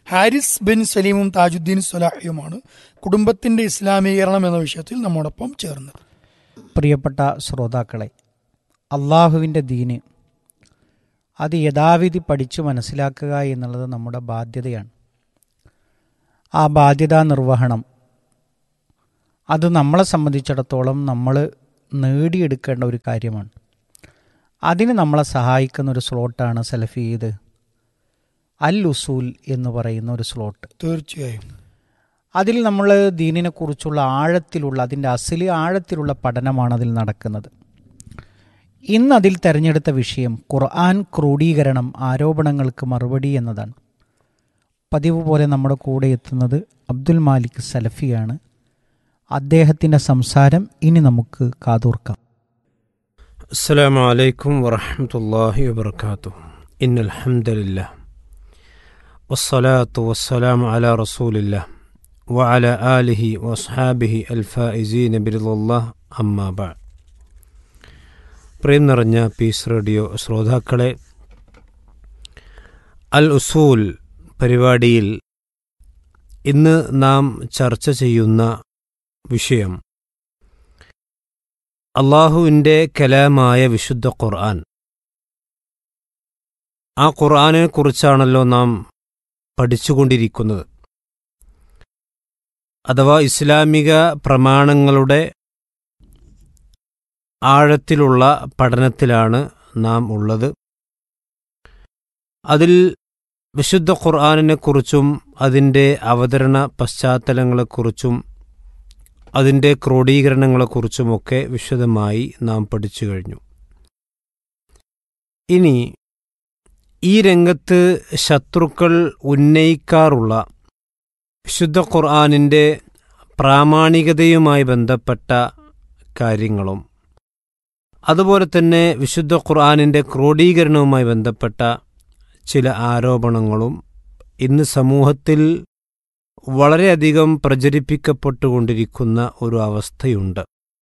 ഹാരിസ് ബിൻ സലീമും താജുദ്ദീൻ സ്വലാഹിയുമാണ് കുടുംബത്തിന്റെ ഇസ്ലാമീകരണം എന്ന വിഷയത്തിൽ നമ്മോടൊപ്പം ചേർന്നത്
പ്രിയപ്പെട്ട ശ്രോതാക്കളെ അള്ളാഹുവിൻ്റെ ദീന് അത് യഥാവിധി പഠിച്ചു മനസ്സിലാക്കുക എന്നുള്ളത് നമ്മുടെ ബാധ്യതയാണ് ആ ബാധ്യതാ നിർവഹണം അത് നമ്മളെ സംബന്ധിച്ചിടത്തോളം നമ്മൾ നേടിയെടുക്കേണ്ട ഒരു കാര്യമാണ് അതിന് നമ്മളെ സഹായിക്കുന്ന ഒരു സ്ലോട്ടാണ് സെലഫീദ് അൽ ഉസൂൽ എന്ന് പറയുന്ന ഒരു സ്ലോട്ട്
തീർച്ചയായും
അതിൽ നമ്മൾ ദീനിനെക്കുറിച്ചുള്ള ആഴത്തിലുള്ള അതിൻ്റെ അസിലി ആഴത്തിലുള്ള പഠനമാണ് അതിൽ നടക്കുന്നത് ഇന്ന് അതിൽ തിരഞ്ഞെടുത്ത വിഷയം ഖുർആൻ ക്രോഡീകരണം ആരോപണങ്ങൾക്ക് മറുപടി എന്നതാണ് പതിവ് പോലെ നമ്മുടെ കൂടെ എത്തുന്നത് അബ്ദുൽ മാലിക് സലഫിയാണ് അദ്ദേഹത്തിൻ്റെ സംസാരം ഇനി നമുക്ക് കാതോർക്കാം
السلام عليكم ورحمة الله وبركاته إن الحمد لله والصلاة والسلام على رسول الله وعلى آله وأصحابه الفائزين برضا الله أما بعد പ്രേം നിറഞ്ഞ പീസ് റേഡിയോ ശ്രോതാക്കളെ അൽ ഉസൂൽ പരിപാടിയിൽ ഇന്ന് നാം ചർച്ച ചെയ്യുന്ന വിഷയം അള്ളാഹുവിൻ്റെ കലാമായ വിശുദ്ധ ഖുർആൻ ആ ഖുർആനെ കുറിച്ചാണല്ലോ നാം പഠിച്ചുകൊണ്ടിരിക്കുന്നത് അഥവാ ഇസ്ലാമിക പ്രമാണങ്ങളുടെ ആഴത്തിലുള്ള പഠനത്തിലാണ് നാം ഉള്ളത് അതിൽ വിശുദ്ധ ഖുർആാനിനെക്കുറിച്ചും അതിൻ്റെ അവതരണ പശ്ചാത്തലങ്ങളെക്കുറിച്ചും അതിൻ്റെ ക്രോഡീകരണങ്ങളെക്കുറിച്ചുമൊക്കെ വിശദമായി നാം പഠിച്ചു കഴിഞ്ഞു ഇനി ഈ രംഗത്ത് ശത്രുക്കൾ ഉന്നയിക്കാറുള്ള വിശുദ്ധ ഖുർആാനിൻ്റെ പ്രാമാണികതയുമായി ബന്ധപ്പെട്ട കാര്യങ്ങളും അതുപോലെ തന്നെ വിശുദ്ധ ഖുർആാനിൻ്റെ ക്രോഡീകരണവുമായി ബന്ധപ്പെട്ട ചില ആരോപണങ്ങളും ഇന്ന് സമൂഹത്തിൽ വളരെയധികം പ്രചരിപ്പിക്കപ്പെട്ടുകൊണ്ടിരിക്കുന്ന ഒരു അവസ്ഥയുണ്ട്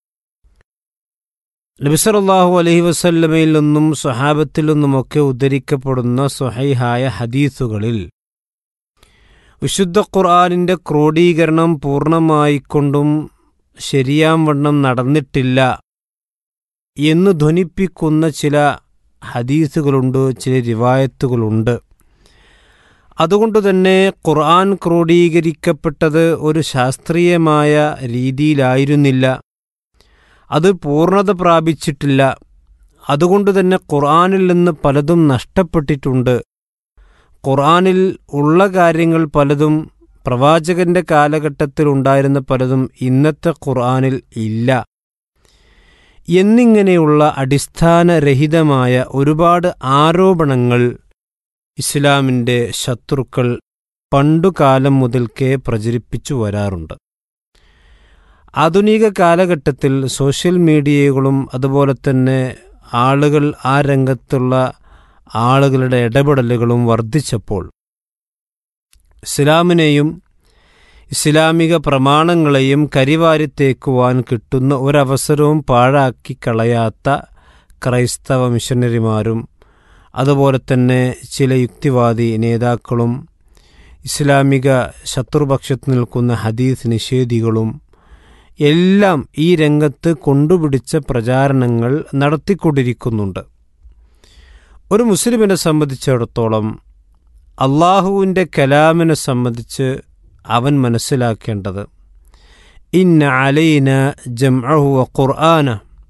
നബിസറല്ലാഹു അലഹി വസല്ലമയിൽ നിന്നും സ്വഹാബത്തിൽ നിന്നുമൊക്കെ ഉദ്ധരിക്കപ്പെടുന്ന സ്വഹൈഹായ ഹദീസുകളിൽ വിശുദ്ധ ഖുർആാനിൻ്റെ ക്രോഡീകരണം പൂർണ്ണമായിക്കൊണ്ടും ശരിയാം വണ്ണം നടന്നിട്ടില്ല എന്ന് ധ്വനിപ്പിക്കുന്ന ചില ഹദീസുകളുണ്ട് ചില റിവായത്തുകളുണ്ട് അതുകൊണ്ട് തന്നെ ഖുർആൻ ക്രോഡീകരിക്കപ്പെട്ടത് ഒരു ശാസ്ത്രീയമായ രീതിയിലായിരുന്നില്ല അത് പൂർണ്ണത പ്രാപിച്ചിട്ടില്ല അതുകൊണ്ട് തന്നെ ഖുർആനിൽ നിന്ന് പലതും നഷ്ടപ്പെട്ടിട്ടുണ്ട് ഖുർആനിൽ ഉള്ള കാര്യങ്ങൾ പലതും പ്രവാചകന്റെ കാലഘട്ടത്തിൽ ഉണ്ടായിരുന്ന പലതും ഇന്നത്തെ ഖുർആനിൽ ഇല്ല എന്നിങ്ങനെയുള്ള അടിസ്ഥാനരഹിതമായ ഒരുപാട് ആരോപണങ്ങൾ ഇസ്ലാമിൻ്റെ ശത്രുക്കൾ പണ്ടുകാലം മുതൽക്കേ പ്രചരിപ്പിച്ചു വരാറുണ്ട് ആധുനിക കാലഘട്ടത്തിൽ സോഷ്യൽ മീഡിയകളും അതുപോലെ തന്നെ ആളുകൾ ആ രംഗത്തുള്ള ആളുകളുടെ ഇടപെടലുകളും വർദ്ധിച്ചപ്പോൾ ഇസ്ലാമിനെയും ഇസ്ലാമിക പ്രമാണങ്ങളെയും കരിവാരിത്തേക്കുവാൻ കിട്ടുന്ന ഒരവസരവും പാഴാക്കി കളയാത്ത ക്രൈസ്തവ മിഷനറിമാരും അതുപോലെ തന്നെ ചില യുക്തിവാദി നേതാക്കളും ഇസ്ലാമിക ശത്രുപക്ഷത്ത് നിൽക്കുന്ന ഹദീസ് നിഷേധികളും എല്ലാം ഈ രംഗത്ത് കൊണ്ടുപിടിച്ച പ്രചാരണങ്ങൾ നടത്തിക്കൊണ്ടിരിക്കുന്നുണ്ട് ഒരു മുസ്ലിമിനെ സംബന്ധിച്ചിടത്തോളം അള്ളാഹുവിൻ്റെ കലാമിനെ സംബന്ധിച്ച് അവൻ മനസ്സിലാക്കേണ്ടത് ഇന്ന അലൈന ജംഅഹു ഖുർആന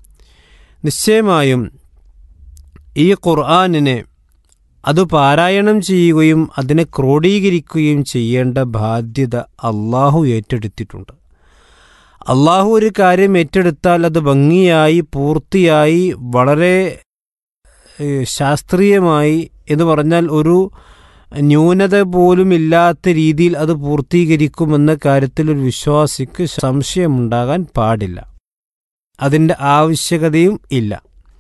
നിശ്ചയമായും ഈ ഖുർആാനിനെ അത് പാരായണം ചെയ്യുകയും അതിനെ ക്രോഡീകരിക്കുകയും ചെയ്യേണ്ട ബാധ്യത അള്ളാഹു ഏറ്റെടുത്തിട്ടുണ്ട് അള്ളാഹു ഒരു കാര്യം ഏറ്റെടുത്താൽ അത് ഭംഗിയായി പൂർത്തിയായി വളരെ ശാസ്ത്രീയമായി എന്ന് പറഞ്ഞാൽ ഒരു ന്യൂനത പോലും ഇല്ലാത്ത രീതിയിൽ അത് പൂർത്തീകരിക്കുമെന്ന കാര്യത്തിൽ ഒരു വിശ്വാസിക്ക് സംശയമുണ്ടാകാൻ പാടില്ല അതിൻ്റെ ആവശ്യകതയും ഇല്ല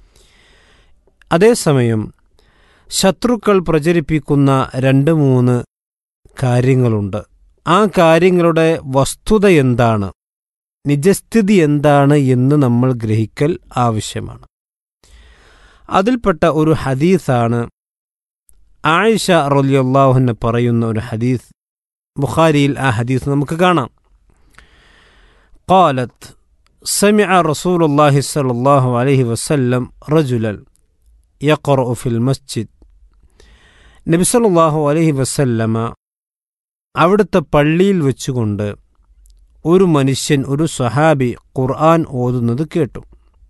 അതേസമയം ശത്രുക്കൾ പ്രചരിപ്പിക്കുന്ന രണ്ട് മൂന്ന് കാര്യങ്ങളുണ്ട് ആ കാര്യങ്ങളുടെ വസ്തുത എന്താണ് നിജസ്ഥിതി എന്താണ് എന്ന് നമ്മൾ ഗ്രഹിക്കൽ ആവശ്യമാണ് അതിൽപ്പെട്ട ഒരു ഹദീസാണ് ആയിഷ റലിയല്ലാഹുന്ന് പറയുന്ന ഒരു ഹദീസ് ബുഖാരിയിൽ ആ ഹദീസ് നമുക്ക് കാണാം قالت سمع رسول الله صلى الله عليه وسلم رجلا يقرأ في المسجد നബി സല്ലല്ലാഹു അലൈഹി വസല്ലമ അവിടുത്തെ പള്ളിയിൽ വെച്ചുകൊണ്ട് ഒരു മനുഷ്യൻ ഒരു സ്വഹാബി ഖുർആൻ ഓതുന്നത് കേട്ടു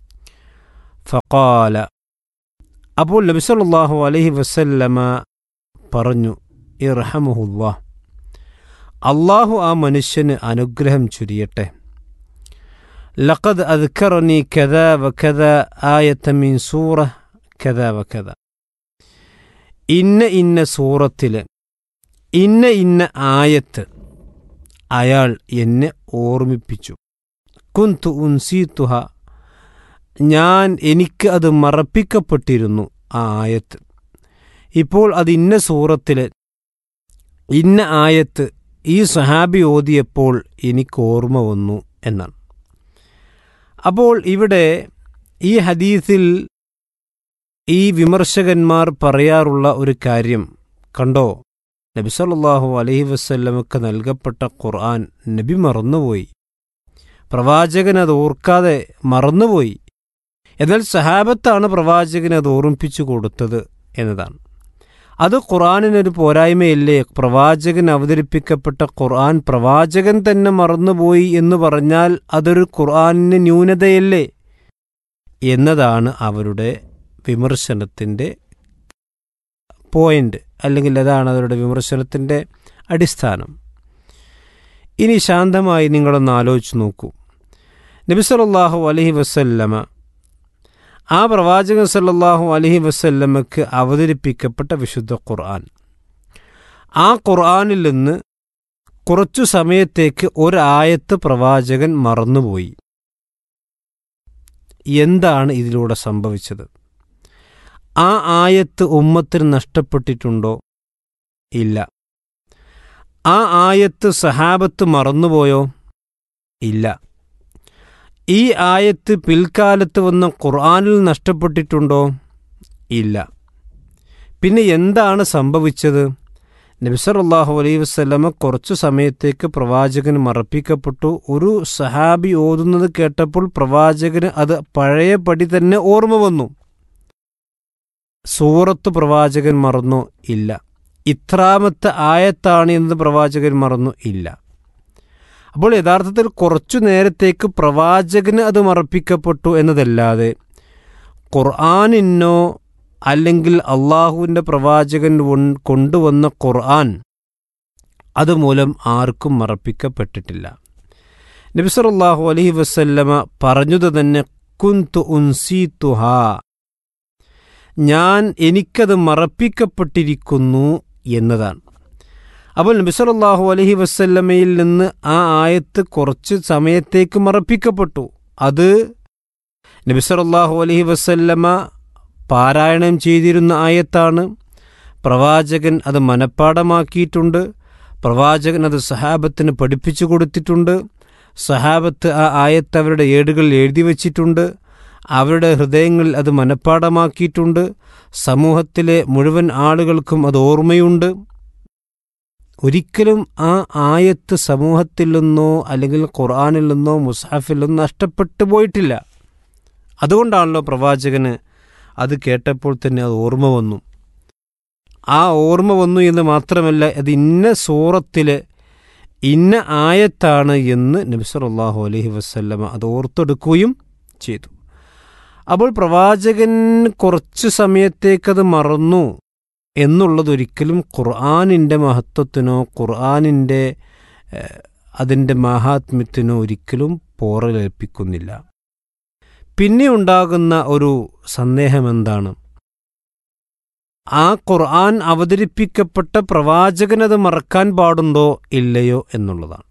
ഫഖാല അപ്പോൾ നബി സല്ലല്ലാഹു അലൈഹി വസല്ലമ പറഞ്ഞു ഇർഹമുല്ലാ അള്ളാഹു ആ മനുഷ്യന് അനുഗ്രഹം ചുരിയട്ടെ ലഖദ് അദ്കറനി കഥ വകഥ ആയത്ത മിൻ സൂറ കഥ വകഥ ഇന്ന ഇന്ന സൂറത്തിൽ ഇന്ന ഇന്ന ആയത്ത് അയാൾ എന്നെ ഓർമ്മിപ്പിച്ചു കുന്തു ഉൻസീത്തുഹ ഞാൻ എനിക്ക് അത് മറപ്പിക്കപ്പെട്ടിരുന്നു ആ ആയത്ത് ഇപ്പോൾ അത് ഇന്ന സൂറത്തിൽ ഇന്ന ആയത്ത് ഈ സഹാബി ഓതിയപ്പോൾ എനിക്ക് ഓർമ്മ വന്നു എന്നാണ് അപ്പോൾ ഇവിടെ ഈ ഹദീസിൽ ഈ വിമർശകന്മാർ പറയാറുള്ള ഒരു കാര്യം കണ്ടോ നബി സല്ലല്ലാഹു അലൈഹി വസല്ലമക്ക് നൽകപ്പെട്ട ഖുർആൻ നബി മറന്നുപോയി പ്രവാചകൻ അത് ഓർക്കാതെ മറന്നുപോയി എന്നാൽ സഹാബത്താണ് പ്രവാചകൻ അത് ഓർമ്മിപ്പിച്ചു കൊടുത്തത് എന്നതാണ് അത് ഖുർആാനിനൊരു പോരായ്മയല്ലേ പ്രവാചകൻ അവതരിപ്പിക്കപ്പെട്ട ഖുർആൻ പ്രവാചകൻ തന്നെ മറന്നുപോയി എന്ന് പറഞ്ഞാൽ അതൊരു ഖുർആാനിന് ന്യൂനതയല്ലേ എന്നതാണ് അവരുടെ വിമർശനത്തിൻ്റെ പോയിന്റ് അല്ലെങ്കിൽ അതാണ് അവരുടെ വിമർശനത്തിൻ്റെ അടിസ്ഥാനം ഇനി ശാന്തമായി നിങ്ങളൊന്ന് ആലോചിച്ച് നോക്കൂ നബി സല്ലല്ലാഹു അലൈഹി വസല്ലമ ആ പ്രവാചകൻ സല്ലല്ലാഹു അലൈഹി വസല്ലമക്ക് അവതരിപ്പിക്കപ്പെട്ട വിശുദ്ധ ഖുർആൻ ആ ഖുർആനിൽ നിന്ന് കുറച്ചു സമയത്തേക്ക് ഒരായത്ത് പ്രവാചകൻ മറന്നുപോയി എന്താണ് ഇതിലൂടെ സംഭവിച്ചത് ആ ആയത്ത് ഉമ്മത്തിന് നഷ്ടപ്പെട്ടിട്ടുണ്ടോ ഇല്ല ആ ആയത്ത് സഹാബത്ത് മറന്നുപോയോ ഇല്ല ഈ ആയത്ത് പിൽക്കാലത്ത് വന്ന ഖുർആനിൽ നഷ്ടപ്പെട്ടിട്ടുണ്ടോ ഇല്ല പിന്നെ എന്താണ് സംഭവിച്ചത് നബിസറല്ലാഹു അലൈഹി വസ്ലമ കുറച്ചു സമയത്തേക്ക് പ്രവാചകൻ മറപ്പിക്കപ്പെട്ടു ഒരു സഹാബി ഓതുന്നത് കേട്ടപ്പോൾ പ്രവാചകന് അത് പഴയപടി തന്നെ ഓർമ്മ വന്നു സൂറത്ത് പ്രവാചകൻ മറന്നു ഇല്ല ഇത്രാമത്തെ ആയത്താണ് എന്ന് പ്രവാചകൻ മറന്നു ഇല്ല അപ്പോൾ യഥാർത്ഥത്തിൽ കുറച്ചു നേരത്തേക്ക് പ്രവാചകന് അത് മറപ്പിക്കപ്പെട്ടു എന്നതല്ലാതെ ഖുർആാനിനോ അല്ലെങ്കിൽ അള്ളാഹുവിൻ്റെ പ്രവാചകൻ കൊണ്ടുവന്ന ഖുർആൻ അതുമൂലം ആർക്കും മറപ്പിക്കപ്പെട്ടിട്ടില്ല നബിസറല്ലാഹു അലഹി വസല്ലമ പറഞ്ഞത് തന്നെ കുന്തു ഉൻസീത്തുഹാ ഞാൻ എനിക്കത് മറപ്പിക്കപ്പെട്ടിരിക്കുന്നു എന്നതാണ് അപ്പോൾ നബിസലല്ലാഹു അലഹി വസ്ല്ലമയിൽ നിന്ന് ആ ആയത്ത് കുറച്ച് സമയത്തേക്ക് മറപ്പിക്കപ്പെട്ടു അത് നബിസലല്ലാഹു അലഹി വസല്ലമ പാരായണം ചെയ്തിരുന്ന ആയത്താണ് പ്രവാചകൻ അത് മനഃപ്പാടമാക്കിയിട്ടുണ്ട് പ്രവാചകൻ അത് സഹാബത്തിന് പഠിപ്പിച്ചു കൊടുത്തിട്ടുണ്ട് സഹാബത്ത് ആ ആയത്ത് അവരുടെ ഏടുകളിൽ എഴുതി വച്ചിട്ടുണ്ട് അവരുടെ ഹൃദയങ്ങളിൽ അത് മനഃപ്പാടമാക്കിയിട്ടുണ്ട് സമൂഹത്തിലെ മുഴുവൻ ആളുകൾക്കും അത് ഓർമ്മയുണ്ട് ഒരിക്കലും ആ ആയത്ത് സമൂഹത്തിൽ നിന്നോ അല്ലെങ്കിൽ ഖുർആാനിൽ നിന്നോ മുസാഫിൽ നിന്നോ നഷ്ടപ്പെട്ടു പോയിട്ടില്ല അതുകൊണ്ടാണല്ലോ പ്രവാചകന് അത് കേട്ടപ്പോൾ തന്നെ അത് ഓർമ്മ വന്നു ആ ഓർമ്മ വന്നു എന്ന് മാത്രമല്ല അത് ഇന്ന സൂറത്തിലെ ഇന്ന ആയത്താണ് എന്ന് നബിസറല്ലാഹു അലഹി വസ്ല്ലമ അത് ഓർത്തെടുക്കുകയും ചെയ്തു അപ്പോൾ പ്രവാചകൻ കുറച്ചു സമയത്തേക്കത് മറന്നു എന്നുള്ളതൊരിക്കലും ഖുർആാനിൻ്റെ മഹത്വത്തിനോ ഖുർആാനിൻ്റെ അതിൻ്റെ മഹാത്മ്യത്തിനോ ഒരിക്കലും പോറലേൽപ്പിക്കുന്നില്ല പിന്നെ ഉണ്ടാകുന്ന ഒരു സന്ദേഹം എന്താണ് ആ ഖുർആൻ അവതരിപ്പിക്കപ്പെട്ട പ്രവാചകനത് മറക്കാൻ പാടുണ്ടോ ഇല്ലയോ എന്നുള്ളതാണ്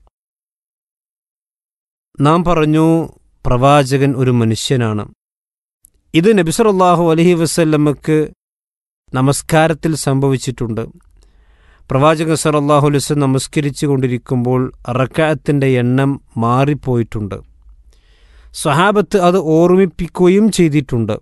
നാം പറഞ്ഞു പ്രവാചകൻ ഒരു മനുഷ്യനാണ് ഇത് നബിസറല്ലാഹു അലഹി വസ്ല്ലമ്മക്ക് നമസ്കാരത്തിൽ സംഭവിച്ചിട്ടുണ്ട് പ്രവാചകൻ സറല്ലാഹു അലുസ് നമസ്കരിച്ചു കൊണ്ടിരിക്കുമ്പോൾ റക്കായത്തിൻ്റെ എണ്ണം മാറിപ്പോയിട്ടുണ്ട് സ്വഹാബത്ത് അത് ഓർമ്മിപ്പിക്കുകയും ചെയ്തിട്ടുണ്ട്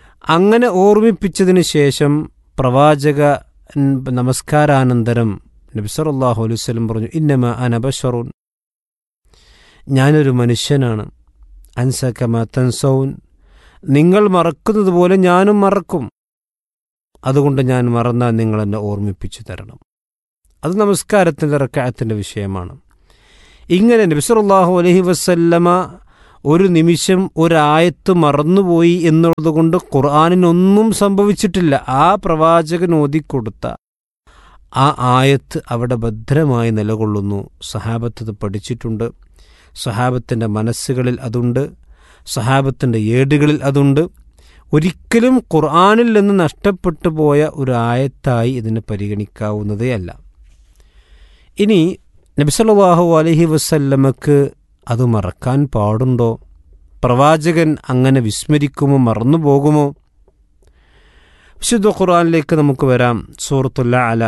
അങ്ങനെ ഓർമ്മിപ്പിച്ചതിന് ശേഷം പ്രവാചക നമസ്കാരാനന്തരം നബി സല്ലല്ലാഹു അലൈഹി വസല്ലം പറഞ്ഞു ഇന്നമ അനബഷറുൻ ഞാനൊരു മനുഷ്യനാണ് അൻസക്കമ തൻസൗൻ നിങ്ങൾ മറക്കുന്നത് പോലെ ഞാനും മറക്കും അതുകൊണ്ട് ഞാൻ മറന്നാൽ നിങ്ങൾ എന്നെ ഓർമ്മിപ്പിച്ചു തരണം അത് നമസ്കാരത്തിൻ്റെ റക്കായത്തിൻ്റെ വിഷയമാണ് ഇങ്ങനെ നബിസറുല്ലാഹു അലഹി വസല്ലമ ഒരു നിമിഷം ഒരായത്ത് മറന്നുപോയി എന്നുള്ളതുകൊണ്ട് ഖുർആാനിനൊന്നും സംഭവിച്ചിട്ടില്ല ആ പ്രവാചകൻ ഓതിക്കൊടുത്ത ആ ആയത്ത് അവിടെ ഭദ്രമായി നിലകൊള്ളുന്നു സഹാബത്ത് അത് പഠിച്ചിട്ടുണ്ട് സഹാബത്തിൻ്റെ മനസ്സുകളിൽ അതുണ്ട് സഹാബത്തിൻ്റെ ഏടുകളിൽ അതുണ്ട് ഒരിക്കലും ഖുർആാനിൽ നിന്ന് നഷ്ടപ്പെട്ടു പോയ ഒരു ആയത്തായി ഇതിനെ പരിഗണിക്കാവുന്നതേ അല്ല ഇനി നബിസല്ലാഹു അലഹി വസല്ലമക്ക് അത് മറക്കാൻ പാടുണ്ടോ പ്രവാചകൻ അങ്ങനെ വിസ്മരിക്കുമോ മറന്നു പോകുമോ വിശുദ്ധ ഖുർആനിലേക്ക് നമുക്ക് വരാം സൂറത്തുല്ല അല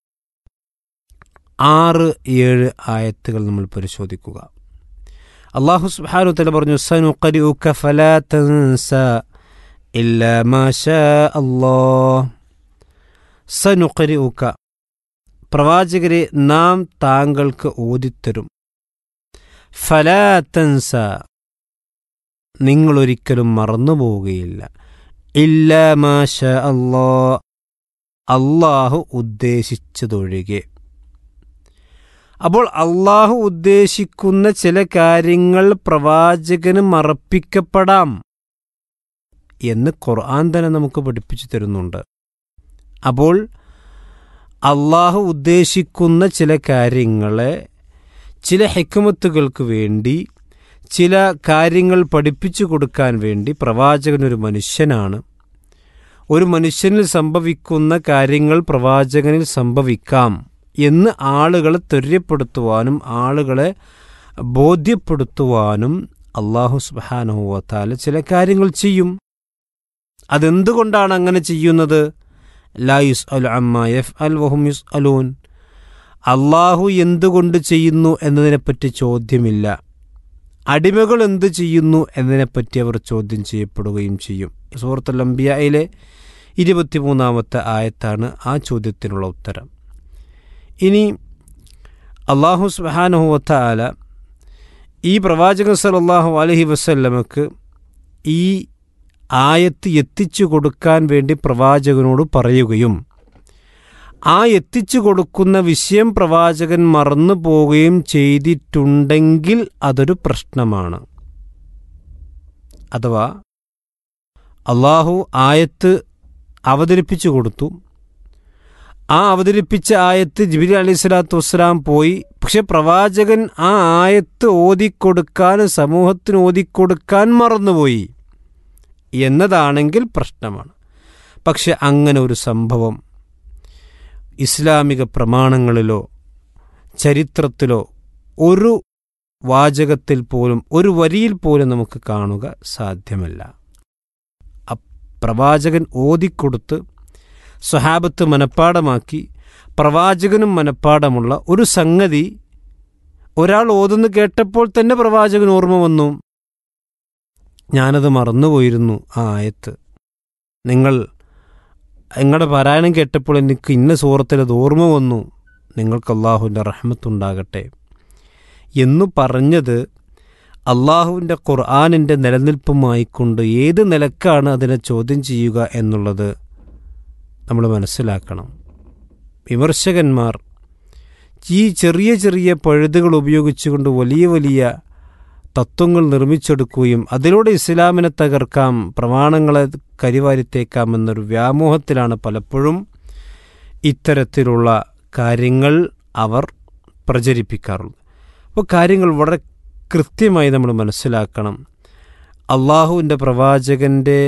ആറ് ഏഴ് ആയത്തുകൾ നമ്മൾ പരിശോധിക്കുക അള്ളാഹു സുബ്ഹാനഹു തആല പറഞ്ഞു സനുഖരിഉക ഫലാ തൻസ ഇല്ലാ മാ ഷാ അല്ലാഹ് സനുഖരിഉക പ്രവാചകരെ നാം താങ്കൾക്ക് ഓതിത്തരും ഫലാ തൻസ നിങ്ങളൊരിക്കലും മറന്നുപോവുകയില്ല ഇല്ലാ മാ ഷാ അല്ലാഹ് അള്ളാഹു ഉദ്ദേശിച്ചതൊഴികെ അപ്പോൾ അള്ളാഹു ഉദ്ദേശിക്കുന്ന ചില കാര്യങ്ങൾ പ്രവാചകന് മറപ്പിക്കപ്പെടാം എന്ന് ഖുർആൻ തന്നെ നമുക്ക് പഠിപ്പിച്ചു തരുന്നുണ്ട് അപ്പോൾ അള്ളാഹു ഉദ്ദേശിക്കുന്ന ചില കാര്യങ്ങളെ ചില ഹെക്കുമത്തുകൾക്ക് വേണ്ടി ചില കാര്യങ്ങൾ പഠിപ്പിച്ചു കൊടുക്കാൻ വേണ്ടി പ്രവാചകനൊരു മനുഷ്യനാണ് ഒരു മനുഷ്യനിൽ സംഭവിക്കുന്ന കാര്യങ്ങൾ പ്രവാചകനിൽ സംഭവിക്കാം എന്ന് ആളുകളെ ത്വര്യപ്പെടുത്തുവാനും ആളുകളെ ബോധ്യപ്പെടുത്തുവാനും അള്ളാഹു സുബാനുഹുവത്താല ചില കാര്യങ്ങൾ ചെയ്യും അതെന്തുകൊണ്ടാണ് അങ്ങനെ ചെയ്യുന്നത് ലാ യുസ് അൽ അമ്മ എഫ് അൽ വഹും യുസ് അലൂൻ അള്ളാഹു എന്തുകൊണ്ട് ചെയ്യുന്നു എന്നതിനെപ്പറ്റി ചോദ്യമില്ല അടിമകൾ എന്ത് ചെയ്യുന്നു എന്നതിനെപ്പറ്റി അവർ ചോദ്യം ചെയ്യപ്പെടുകയും ചെയ്യും സൂറത്തുൽ അംബിയയിലെ ഇരുപത്തിമൂന്നാമത്തെ ആയത്താണ് ആ ചോദ്യത്തിനുള്ള ഉത്തരം ഇനി അള്ളാഹു സുബാനുഹുവത്ത ആല ഈ പ്രവാചകൻ സലല്ലാഹു അലഹി വസ്ല്ലമക്ക് ഈ ആയത്ത് എത്തിച്ചു കൊടുക്കാൻ വേണ്ടി പ്രവാചകനോട് പറയുകയും ആ എത്തിച്ചു കൊടുക്കുന്ന വിഷയം പ്രവാചകൻ മറന്നു പോവുകയും ചെയ്തിട്ടുണ്ടെങ്കിൽ അതൊരു പ്രശ്നമാണ് അഥവാ അള്ളാഹു ആയത്ത് അവതരിപ്പിച്ചു കൊടുത്തു ആ അവതരിപ്പിച്ച ആയത്ത് ജിബിലി അലൈഹി സ്വലാത്തു വസ്സലാം പോയി പക്ഷെ പ്രവാചകൻ ആ ആയത്ത് ഓതിക്കൊടുക്കാൻ സമൂഹത്തിന് ഓതിക്കൊടുക്കാൻ മറന്നുപോയി എന്നതാണെങ്കിൽ പ്രശ്നമാണ് പക്ഷെ അങ്ങനെ ഒരു സംഭവം ഇസ്ലാമിക പ്രമാണങ്ങളിലോ ചരിത്രത്തിലോ ഒരു വാചകത്തിൽ പോലും ഒരു വരിയിൽ പോലും നമുക്ക് കാണുക സാധ്യമല്ല പ്രവാചകൻ ഓതിക്കൊടുത്ത് സ്വഹാബത്ത് മനഃപ്പാടമാക്കി പ്രവാചകനും മനഃപ്പാടമുള്ള ഒരു സംഗതി ഒരാൾ ഓതുന്നു കേട്ടപ്പോൾ തന്നെ പ്രവാചകൻ ഓർമ്മ വന്നു ഞാനത് മറന്നുപോയിരുന്നു ആ ആയത്ത് നിങ്ങൾ നിങ്ങളുടെ പാരായണം കേട്ടപ്പോൾ എനിക്ക് ഇന്ന സൂറത്തിൽ അത് ഓർമ്മ വന്നു നിങ്ങൾക്ക് അള്ളാഹുവിൻ്റെ റഹ്മത്തുണ്ടാകട്ടെ എന്നു പറഞ്ഞത് അള്ളാഹുവിൻ്റെ ഖുർആാനിൻ്റെ നിലനിൽപ്പുമായിക്കൊണ്ട് ഏത് നിലക്കാണ് അതിനെ ചോദ്യം ചെയ്യുക എന്നുള്ളത് നമ്മൾ മനസ്സിലാക്കണം വിമർശകന്മാർ ഈ ചെറിയ ചെറിയ പഴുതുകൾ ഉപയോഗിച്ചുകൊണ്ട് വലിയ വലിയ തത്വങ്ങൾ നിർമ്മിച്ചെടുക്കുകയും അതിലൂടെ ഇസ്ലാമിനെ തകർക്കാം പ്രമാണങ്ങളെ കരിവാരിത്തേക്കാം എന്നൊരു വ്യാമോഹത്തിലാണ് പലപ്പോഴും ഇത്തരത്തിലുള്ള കാര്യങ്ങൾ അവർ പ്രചരിപ്പിക്കാറുള്ളത് അപ്പോൾ കാര്യങ്ങൾ വളരെ കൃത്യമായി നമ്മൾ മനസ്സിലാക്കണം അള്ളാഹുവിൻ്റെ പ്രവാചകൻ്റെ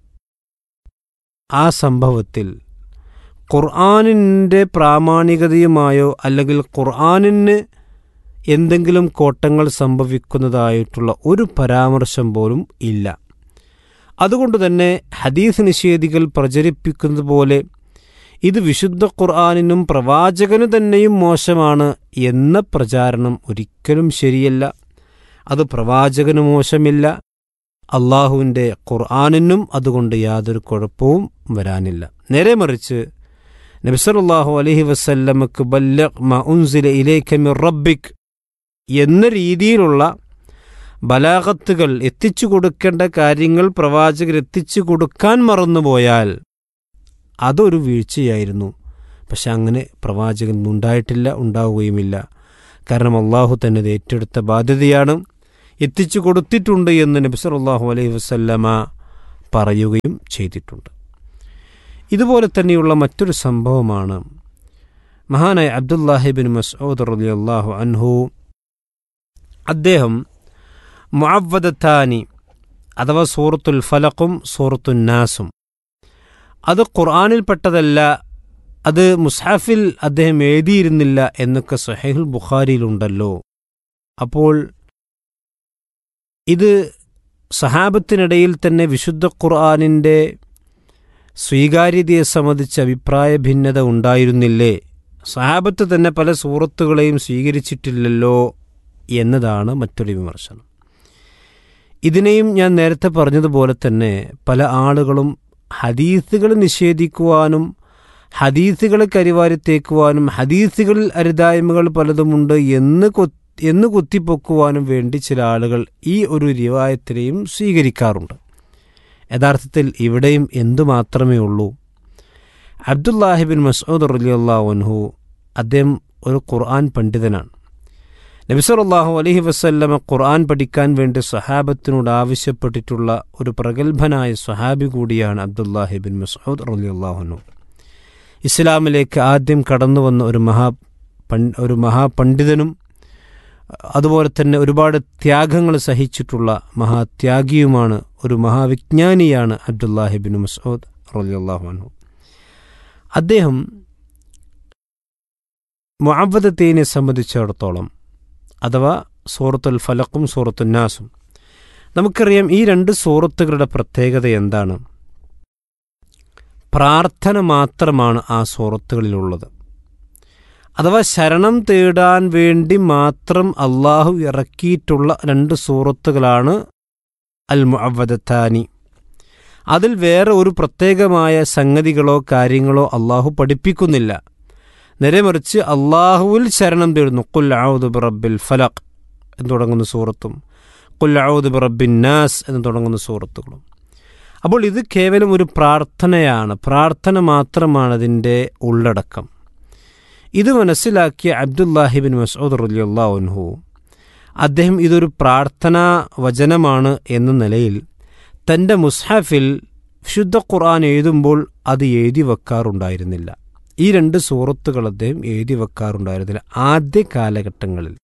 ആ സംഭവത്തിൽ ഖുർആാനിൻ്റെ പ്രാമാണികതയുമായോ അല്ലെങ്കിൽ ഖുർആാനിന് എന്തെങ്കിലും കോട്ടങ്ങൾ സംഭവിക്കുന്നതായിട്ടുള്ള ഒരു പരാമർശം പോലും ഇല്ല അതുകൊണ്ട് തന്നെ ഹദീസ് നിഷേധികൾ പ്രചരിപ്പിക്കുന്നത് പോലെ ഇത് വിശുദ്ധ ഖുർആാനിനും പ്രവാചകനു തന്നെയും മോശമാണ് എന്ന പ്രചാരണം ഒരിക്കലും ശരിയല്ല അത് പ്രവാചകന് മോശമില്ല അള്ളാഹുവിൻ്റെ ഖുർആാനിനും അതുകൊണ്ട് യാതൊരു കുഴപ്പവും വരാനില്ല നേരെ മറിച്ച് നബിസല്ലാഹു അലഹി വസല്ലമക്ക് ബല്ല മ ഉൻസില ഇലേക്ക് മിർ റബ്ബിക് എന്ന രീതിയിലുള്ള ബലാഗത്തുകൾ എത്തിച്ചു കൊടുക്കേണ്ട കാര്യങ്ങൾ പ്രവാചകർ എത്തിച്ചു കൊടുക്കാൻ മറന്നുപോയാൽ അതൊരു വീഴ്ചയായിരുന്നു പക്ഷെ അങ്ങനെ പ്രവാചകൻ ഉണ്ടായിട്ടില്ല ഉണ്ടാവുകയുമില്ല കാരണം അള്ളാഹു തന്നെ ഇത് ഏറ്റെടുത്ത ബാധ്യതയാണ് എത്തിച്ചു കൊടുത്തിട്ടുണ്ട് എന്ന് നബി സല്ലല്ലാഹു അലൈഹി വസല്ലമ പറയുകയും ചെയ്തിട്ടുണ്ട് ഇതുപോലെ തന്നെയുള്ള മറ്റൊരു സംഭവമാണ് മഹാനായ അബ്ദുല്ലാഹിബിൻ മസ്ഊദ് റളിയല്ലാഹു അൻഹു അദ്ദേഹം മുഅവ്വദത്താനി അഥവാ സൂറത്തുൽ ഫലഖും സൂറത്തുൻ നാസും അത് ഖുർആാനിൽപ്പെട്ടതല്ല അത് മുസ്ഹാഫിൽ അദ്ദേഹം എഴുതിയിരുന്നില്ല എന്നൊക്കെ സഹീഹുൽ ബുഖാരിയിലുണ്ടല്ലോ അപ്പോൾ ഇത് സഹാബത്തിനിടയിൽ തന്നെ വിശുദ്ധ ഖുർആാനിൻ്റെ സ്വീകാര്യതയെ സംബന്ധിച്ച് അഭിപ്രായ ഭിന്നത ഉണ്ടായിരുന്നില്ലേ സഹാബത്ത് തന്നെ പല സൂറത്തുകളെയും സ്വീകരിച്ചിട്ടില്ലല്ലോ എന്നതാണ് മറ്റൊരു വിമർശനം ഇതിനെയും ഞാൻ നേരത്തെ പറഞ്ഞതുപോലെ തന്നെ പല ആളുകളും ഹദീസുകൾ നിഷേധിക്കുവാനും ഹദീസുകളെ കരിവാരിത്തേക്കുവാനും ഹദീസുകളിൽ അരുതായ്മകൾ പലതുമുണ്ട് എന്ന് കൊ എന്ന് കുത്തിപ്പൊക്കുവാനും വേണ്ടി ചില ആളുകൾ ഈ ഒരു റിവായത്തിനെയും സ്വീകരിക്കാറുണ്ട് യഥാർത്ഥത്തിൽ ഇവിടെയും എന്തു മാത്രമേ ഉള്ളൂ അബ്ദുല്ലാഹിബിൻ മസൂദ് റലിയല്ലാഹുൻഹു അദ്ദേഹം ഒരു ഖുർആൻ പണ്ഡിതനാണ് നബിസറല്ലാഹു അലഹി വസ്ല്ലമ ഖുർആൻ പഠിക്കാൻ വേണ്ടി സഹാബത്തിനോട് ആവശ്യപ്പെട്ടിട്ടുള്ള ഒരു പ്രഗത്ഭനായ സ്വഹാബി കൂടിയാണ് അബ്ദുല്ലാഹിബിൻ മസൂദ് റലിയല്ലാഹുനു ഇസ്ലാമിലേക്ക് ആദ്യം കടന്നു വന്ന ഒരു മഹാ ഒരു മഹാപണ്ഡിതനും അതുപോലെ തന്നെ ഒരുപാട് ത്യാഗങ്ങൾ സഹിച്ചിട്ടുള്ള മഹാത്യാഗിയുമാണ് ഒരു മഹാവിജ്ഞാനിയാണ് അബ്ദുല്ലാഹിബിൻ മസൂദ് റലിയല്ലാഹുനു അദ്ദേഹം മുഅവദത്തീനെ സംബന്ധിച്ചിടത്തോളം അഥവാ സൂറത്തുൽ ഫലക്കും സൂറത്തുൽ നാസും നമുക്കറിയാം ഈ രണ്ട് സൂറത്തുകളുടെ പ്രത്യേകത എന്താണ് പ്രാർത്ഥന മാത്രമാണ് ആ സൂറത്തുകളിലുള്ളത് അഥവാ ശരണം തേടാൻ വേണ്ടി മാത്രം അള്ളാഹു ഇറക്കിയിട്ടുള്ള രണ്ട് സൂറത്തുകളാണ് അൽ മുഅവദത്താനി അതിൽ വേറെ ഒരു പ്രത്യേകമായ സംഗതികളോ കാര്യങ്ങളോ അള്ളാഹു പഠിപ്പിക്കുന്നില്ല നേരെ മറിച്ച് അള്ളാഹുവിൽ ശരണം തേടുന്നു കുൽ ഔദ് റബ്ബിൽ ഫലഖ് എന്ന് തുടങ്ങുന്ന സൂറത്തും കുൽ ഔദ് റബ്ബിൻ നാസ് എന്ന് തുടങ്ങുന്ന സൂറത്തുകളും അപ്പോൾ ഇത് കേവലം ഒരു പ്രാർത്ഥനയാണ് പ്രാർത്ഥന മാത്രമാണ് അതിൻ്റെ ഉള്ളടക്കം ഇത് മനസ്സിലാക്കിയ അബ്ദുല്ലാഹിബിൻ മസൂദ് റലിയുല്ലാഹുൻഹു അദ്ദേഹം ഇതൊരു പ്രാർത്ഥനാ വചനമാണ് എന്ന നിലയിൽ തൻ്റെ മുസ്ഹഫിൽ വിശുദ്ധ ഖുർആൻ എഴുതുമ്പോൾ അത് എഴുതി വെക്കാറുണ്ടായിരുന്നില്ല ഈ രണ്ട് സൂറത്തുകൾ അദ്ദേഹം എഴുതി വെക്കാറുണ്ടായിരുന്നില്ല ആദ്യ കാലഘട്ടങ്ങളിൽ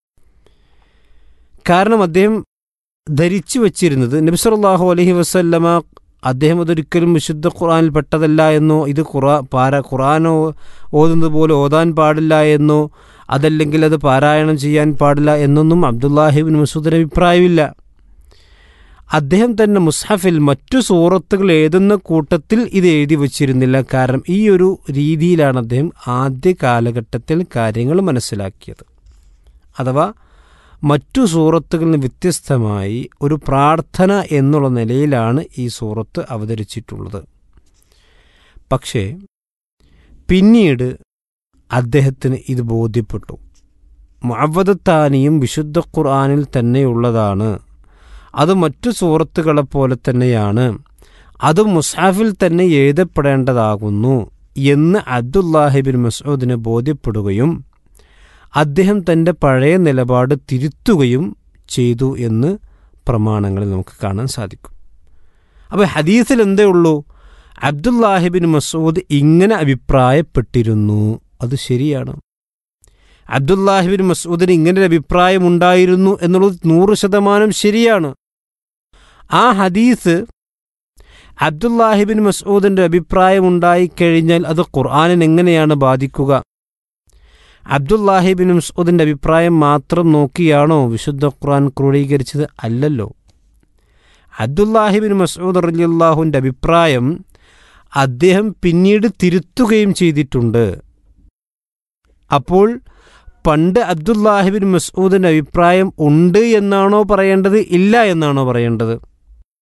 കാരണം അദ്ദേഹം ധരിച്ചു വച്ചിരുന്നത് നബിസല്ലാഹു അലഹി വസ്ല്ലമ അദ്ദേഹം അതൊരിക്കലും വിശുദ്ധ ഖുറാനിൽ പെട്ടതല്ല എന്നോ ഇത് ഖുറാ പാര ഖുറാനോ ഓതുന്നത് പോലെ ഓതാൻ പാടില്ല എന്നോ അതല്ലെങ്കിൽ അത് പാരായണം ചെയ്യാൻ പാടില്ല എന്നൊന്നും അബ്ദുല്ലാഹിബിൻ മസൂദിന് അഭിപ്രായമില്ല അദ്ദേഹം തന്നെ മുസ്ഹഫിൽ മറ്റു സൂറത്തുകൾ എഴുതുന്ന കൂട്ടത്തിൽ ഇത് എഴുതി വച്ചിരുന്നില്ല കാരണം ഈ ഒരു രീതിയിലാണ് അദ്ദേഹം ആദ്യ കാലഘട്ടത്തിൽ കാര്യങ്ങൾ മനസ്സിലാക്കിയത് അഥവാ മറ്റു സൂറത്തുകളിൽ നിന്ന് വ്യത്യസ്തമായി ഒരു പ്രാർത്ഥന എന്നുള്ള നിലയിലാണ് ഈ സൂറത്ത് അവതരിച്ചിട്ടുള്ളത് പക്ഷേ പിന്നീട് അദ്ദേഹത്തിന് ഇത് ബോധ്യപ്പെട്ടു മുഅവദത്താനിയും വിശുദ്ധ ഖുർആാനിൽ തന്നെയുള്ളതാണ് അത് മറ്റു സൂറത്തുകളെപ്പോലെ തന്നെയാണ് അത് മുസാഫിൽ തന്നെ എഴുതപ്പെടേണ്ടതാകുന്നു എന്ന് അബ്ദുല്ലാഹിബിൻ മസൂദിന് ബോധ്യപ്പെടുകയും അദ്ദേഹം തൻ്റെ പഴയ നിലപാട് തിരുത്തുകയും ചെയ്തു എന്ന് പ്രമാണങ്ങളിൽ നമുക്ക് കാണാൻ സാധിക്കും അപ്പോൾ ഹദീസിൽ എന്തേ ഉള്ളൂ അബ്ദുല്ലാഹിബിൻ മസൂദ് ഇങ്ങനെ അഭിപ്രായപ്പെട്ടിരുന്നു അത് ശരിയാണ് അബ്ദുല്ലാഹിബിൻ മസൂദിന് ഇങ്ങനെ ഒരു അഭിപ്രായം ഉണ്ടായിരുന്നു എന്നുള്ളത് നൂറ് ശതമാനം ശരിയാണ് ആ ഹദീസ് അബ്ദുല്ലാഹിബിൻ മസൂദിൻ്റെ അഭിപ്രായം ഉണ്ടായിക്കഴിഞ്ഞാൽ അത് ഖുർആാനിന് എങ്ങനെയാണ് ബാധിക്കുക അബ്ദുല്ലാഹിബിൻ മസൂദിൻ്റെ അഭിപ്രായം മാത്രം നോക്കിയാണോ വിശുദ്ധ ഖുർആൻ ക്രോഡീകരിച്ചത് അല്ലല്ലോ അബ്ദുല്ലാഹിബിൻ മസൂദ് റലിയല്ലാഹുവിൻ്റെ അഭിപ്രായം അദ്ദേഹം പിന്നീട് തിരുത്തുകയും ചെയ്തിട്ടുണ്ട് അപ്പോൾ പണ്ട് അബ്ദുല്ലാഹിബിൻ മസൂദിൻ്റെ അഭിപ്രായം ഉണ്ട് എന്നാണോ പറയേണ്ടത് ഇല്ല എന്നാണോ പറയേണ്ടത്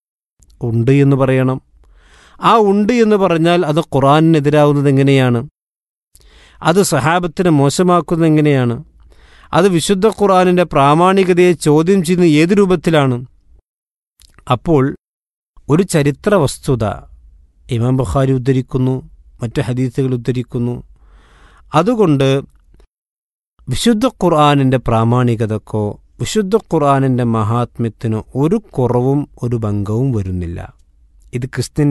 ഉണ്ട് എന്ന് പറയണം ആ ഉണ്ട് എന്ന് പറഞ്ഞാൽ അത് ഖുറാനിനെതിരാവുന്നത് എങ്ങനെയാണ് അത് സഹാബത്തിനെ മോശമാക്കുന്നത് എങ്ങനെയാണ് അത് വിശുദ്ധ ഖുർആാനിൻ്റെ പ്രാമാണികതയെ ചോദ്യം ചെയ്യുന്ന ഏത് രൂപത്തിലാണ് അപ്പോൾ ഒരു ചരിത്ര വസ്തുത ഇമാം ബുഖാരി ഉദ്ധരിക്കുന്നു മറ്റ് ഹദീസുകൾ ഉദ്ധരിക്കുന്നു അതുകൊണ്ട് വിശുദ്ധ ഖുർആാനിൻ്റെ പ്രാമാണികതക്കോ വിശുദ്ധ ഖുർആാനിൻ്റെ മഹാത്മ്യത്തിനോ ഒരു കുറവും ഒരു ഭംഗവും വരുന്നില്ല ഇത് ക്രിസ്ത്യൻ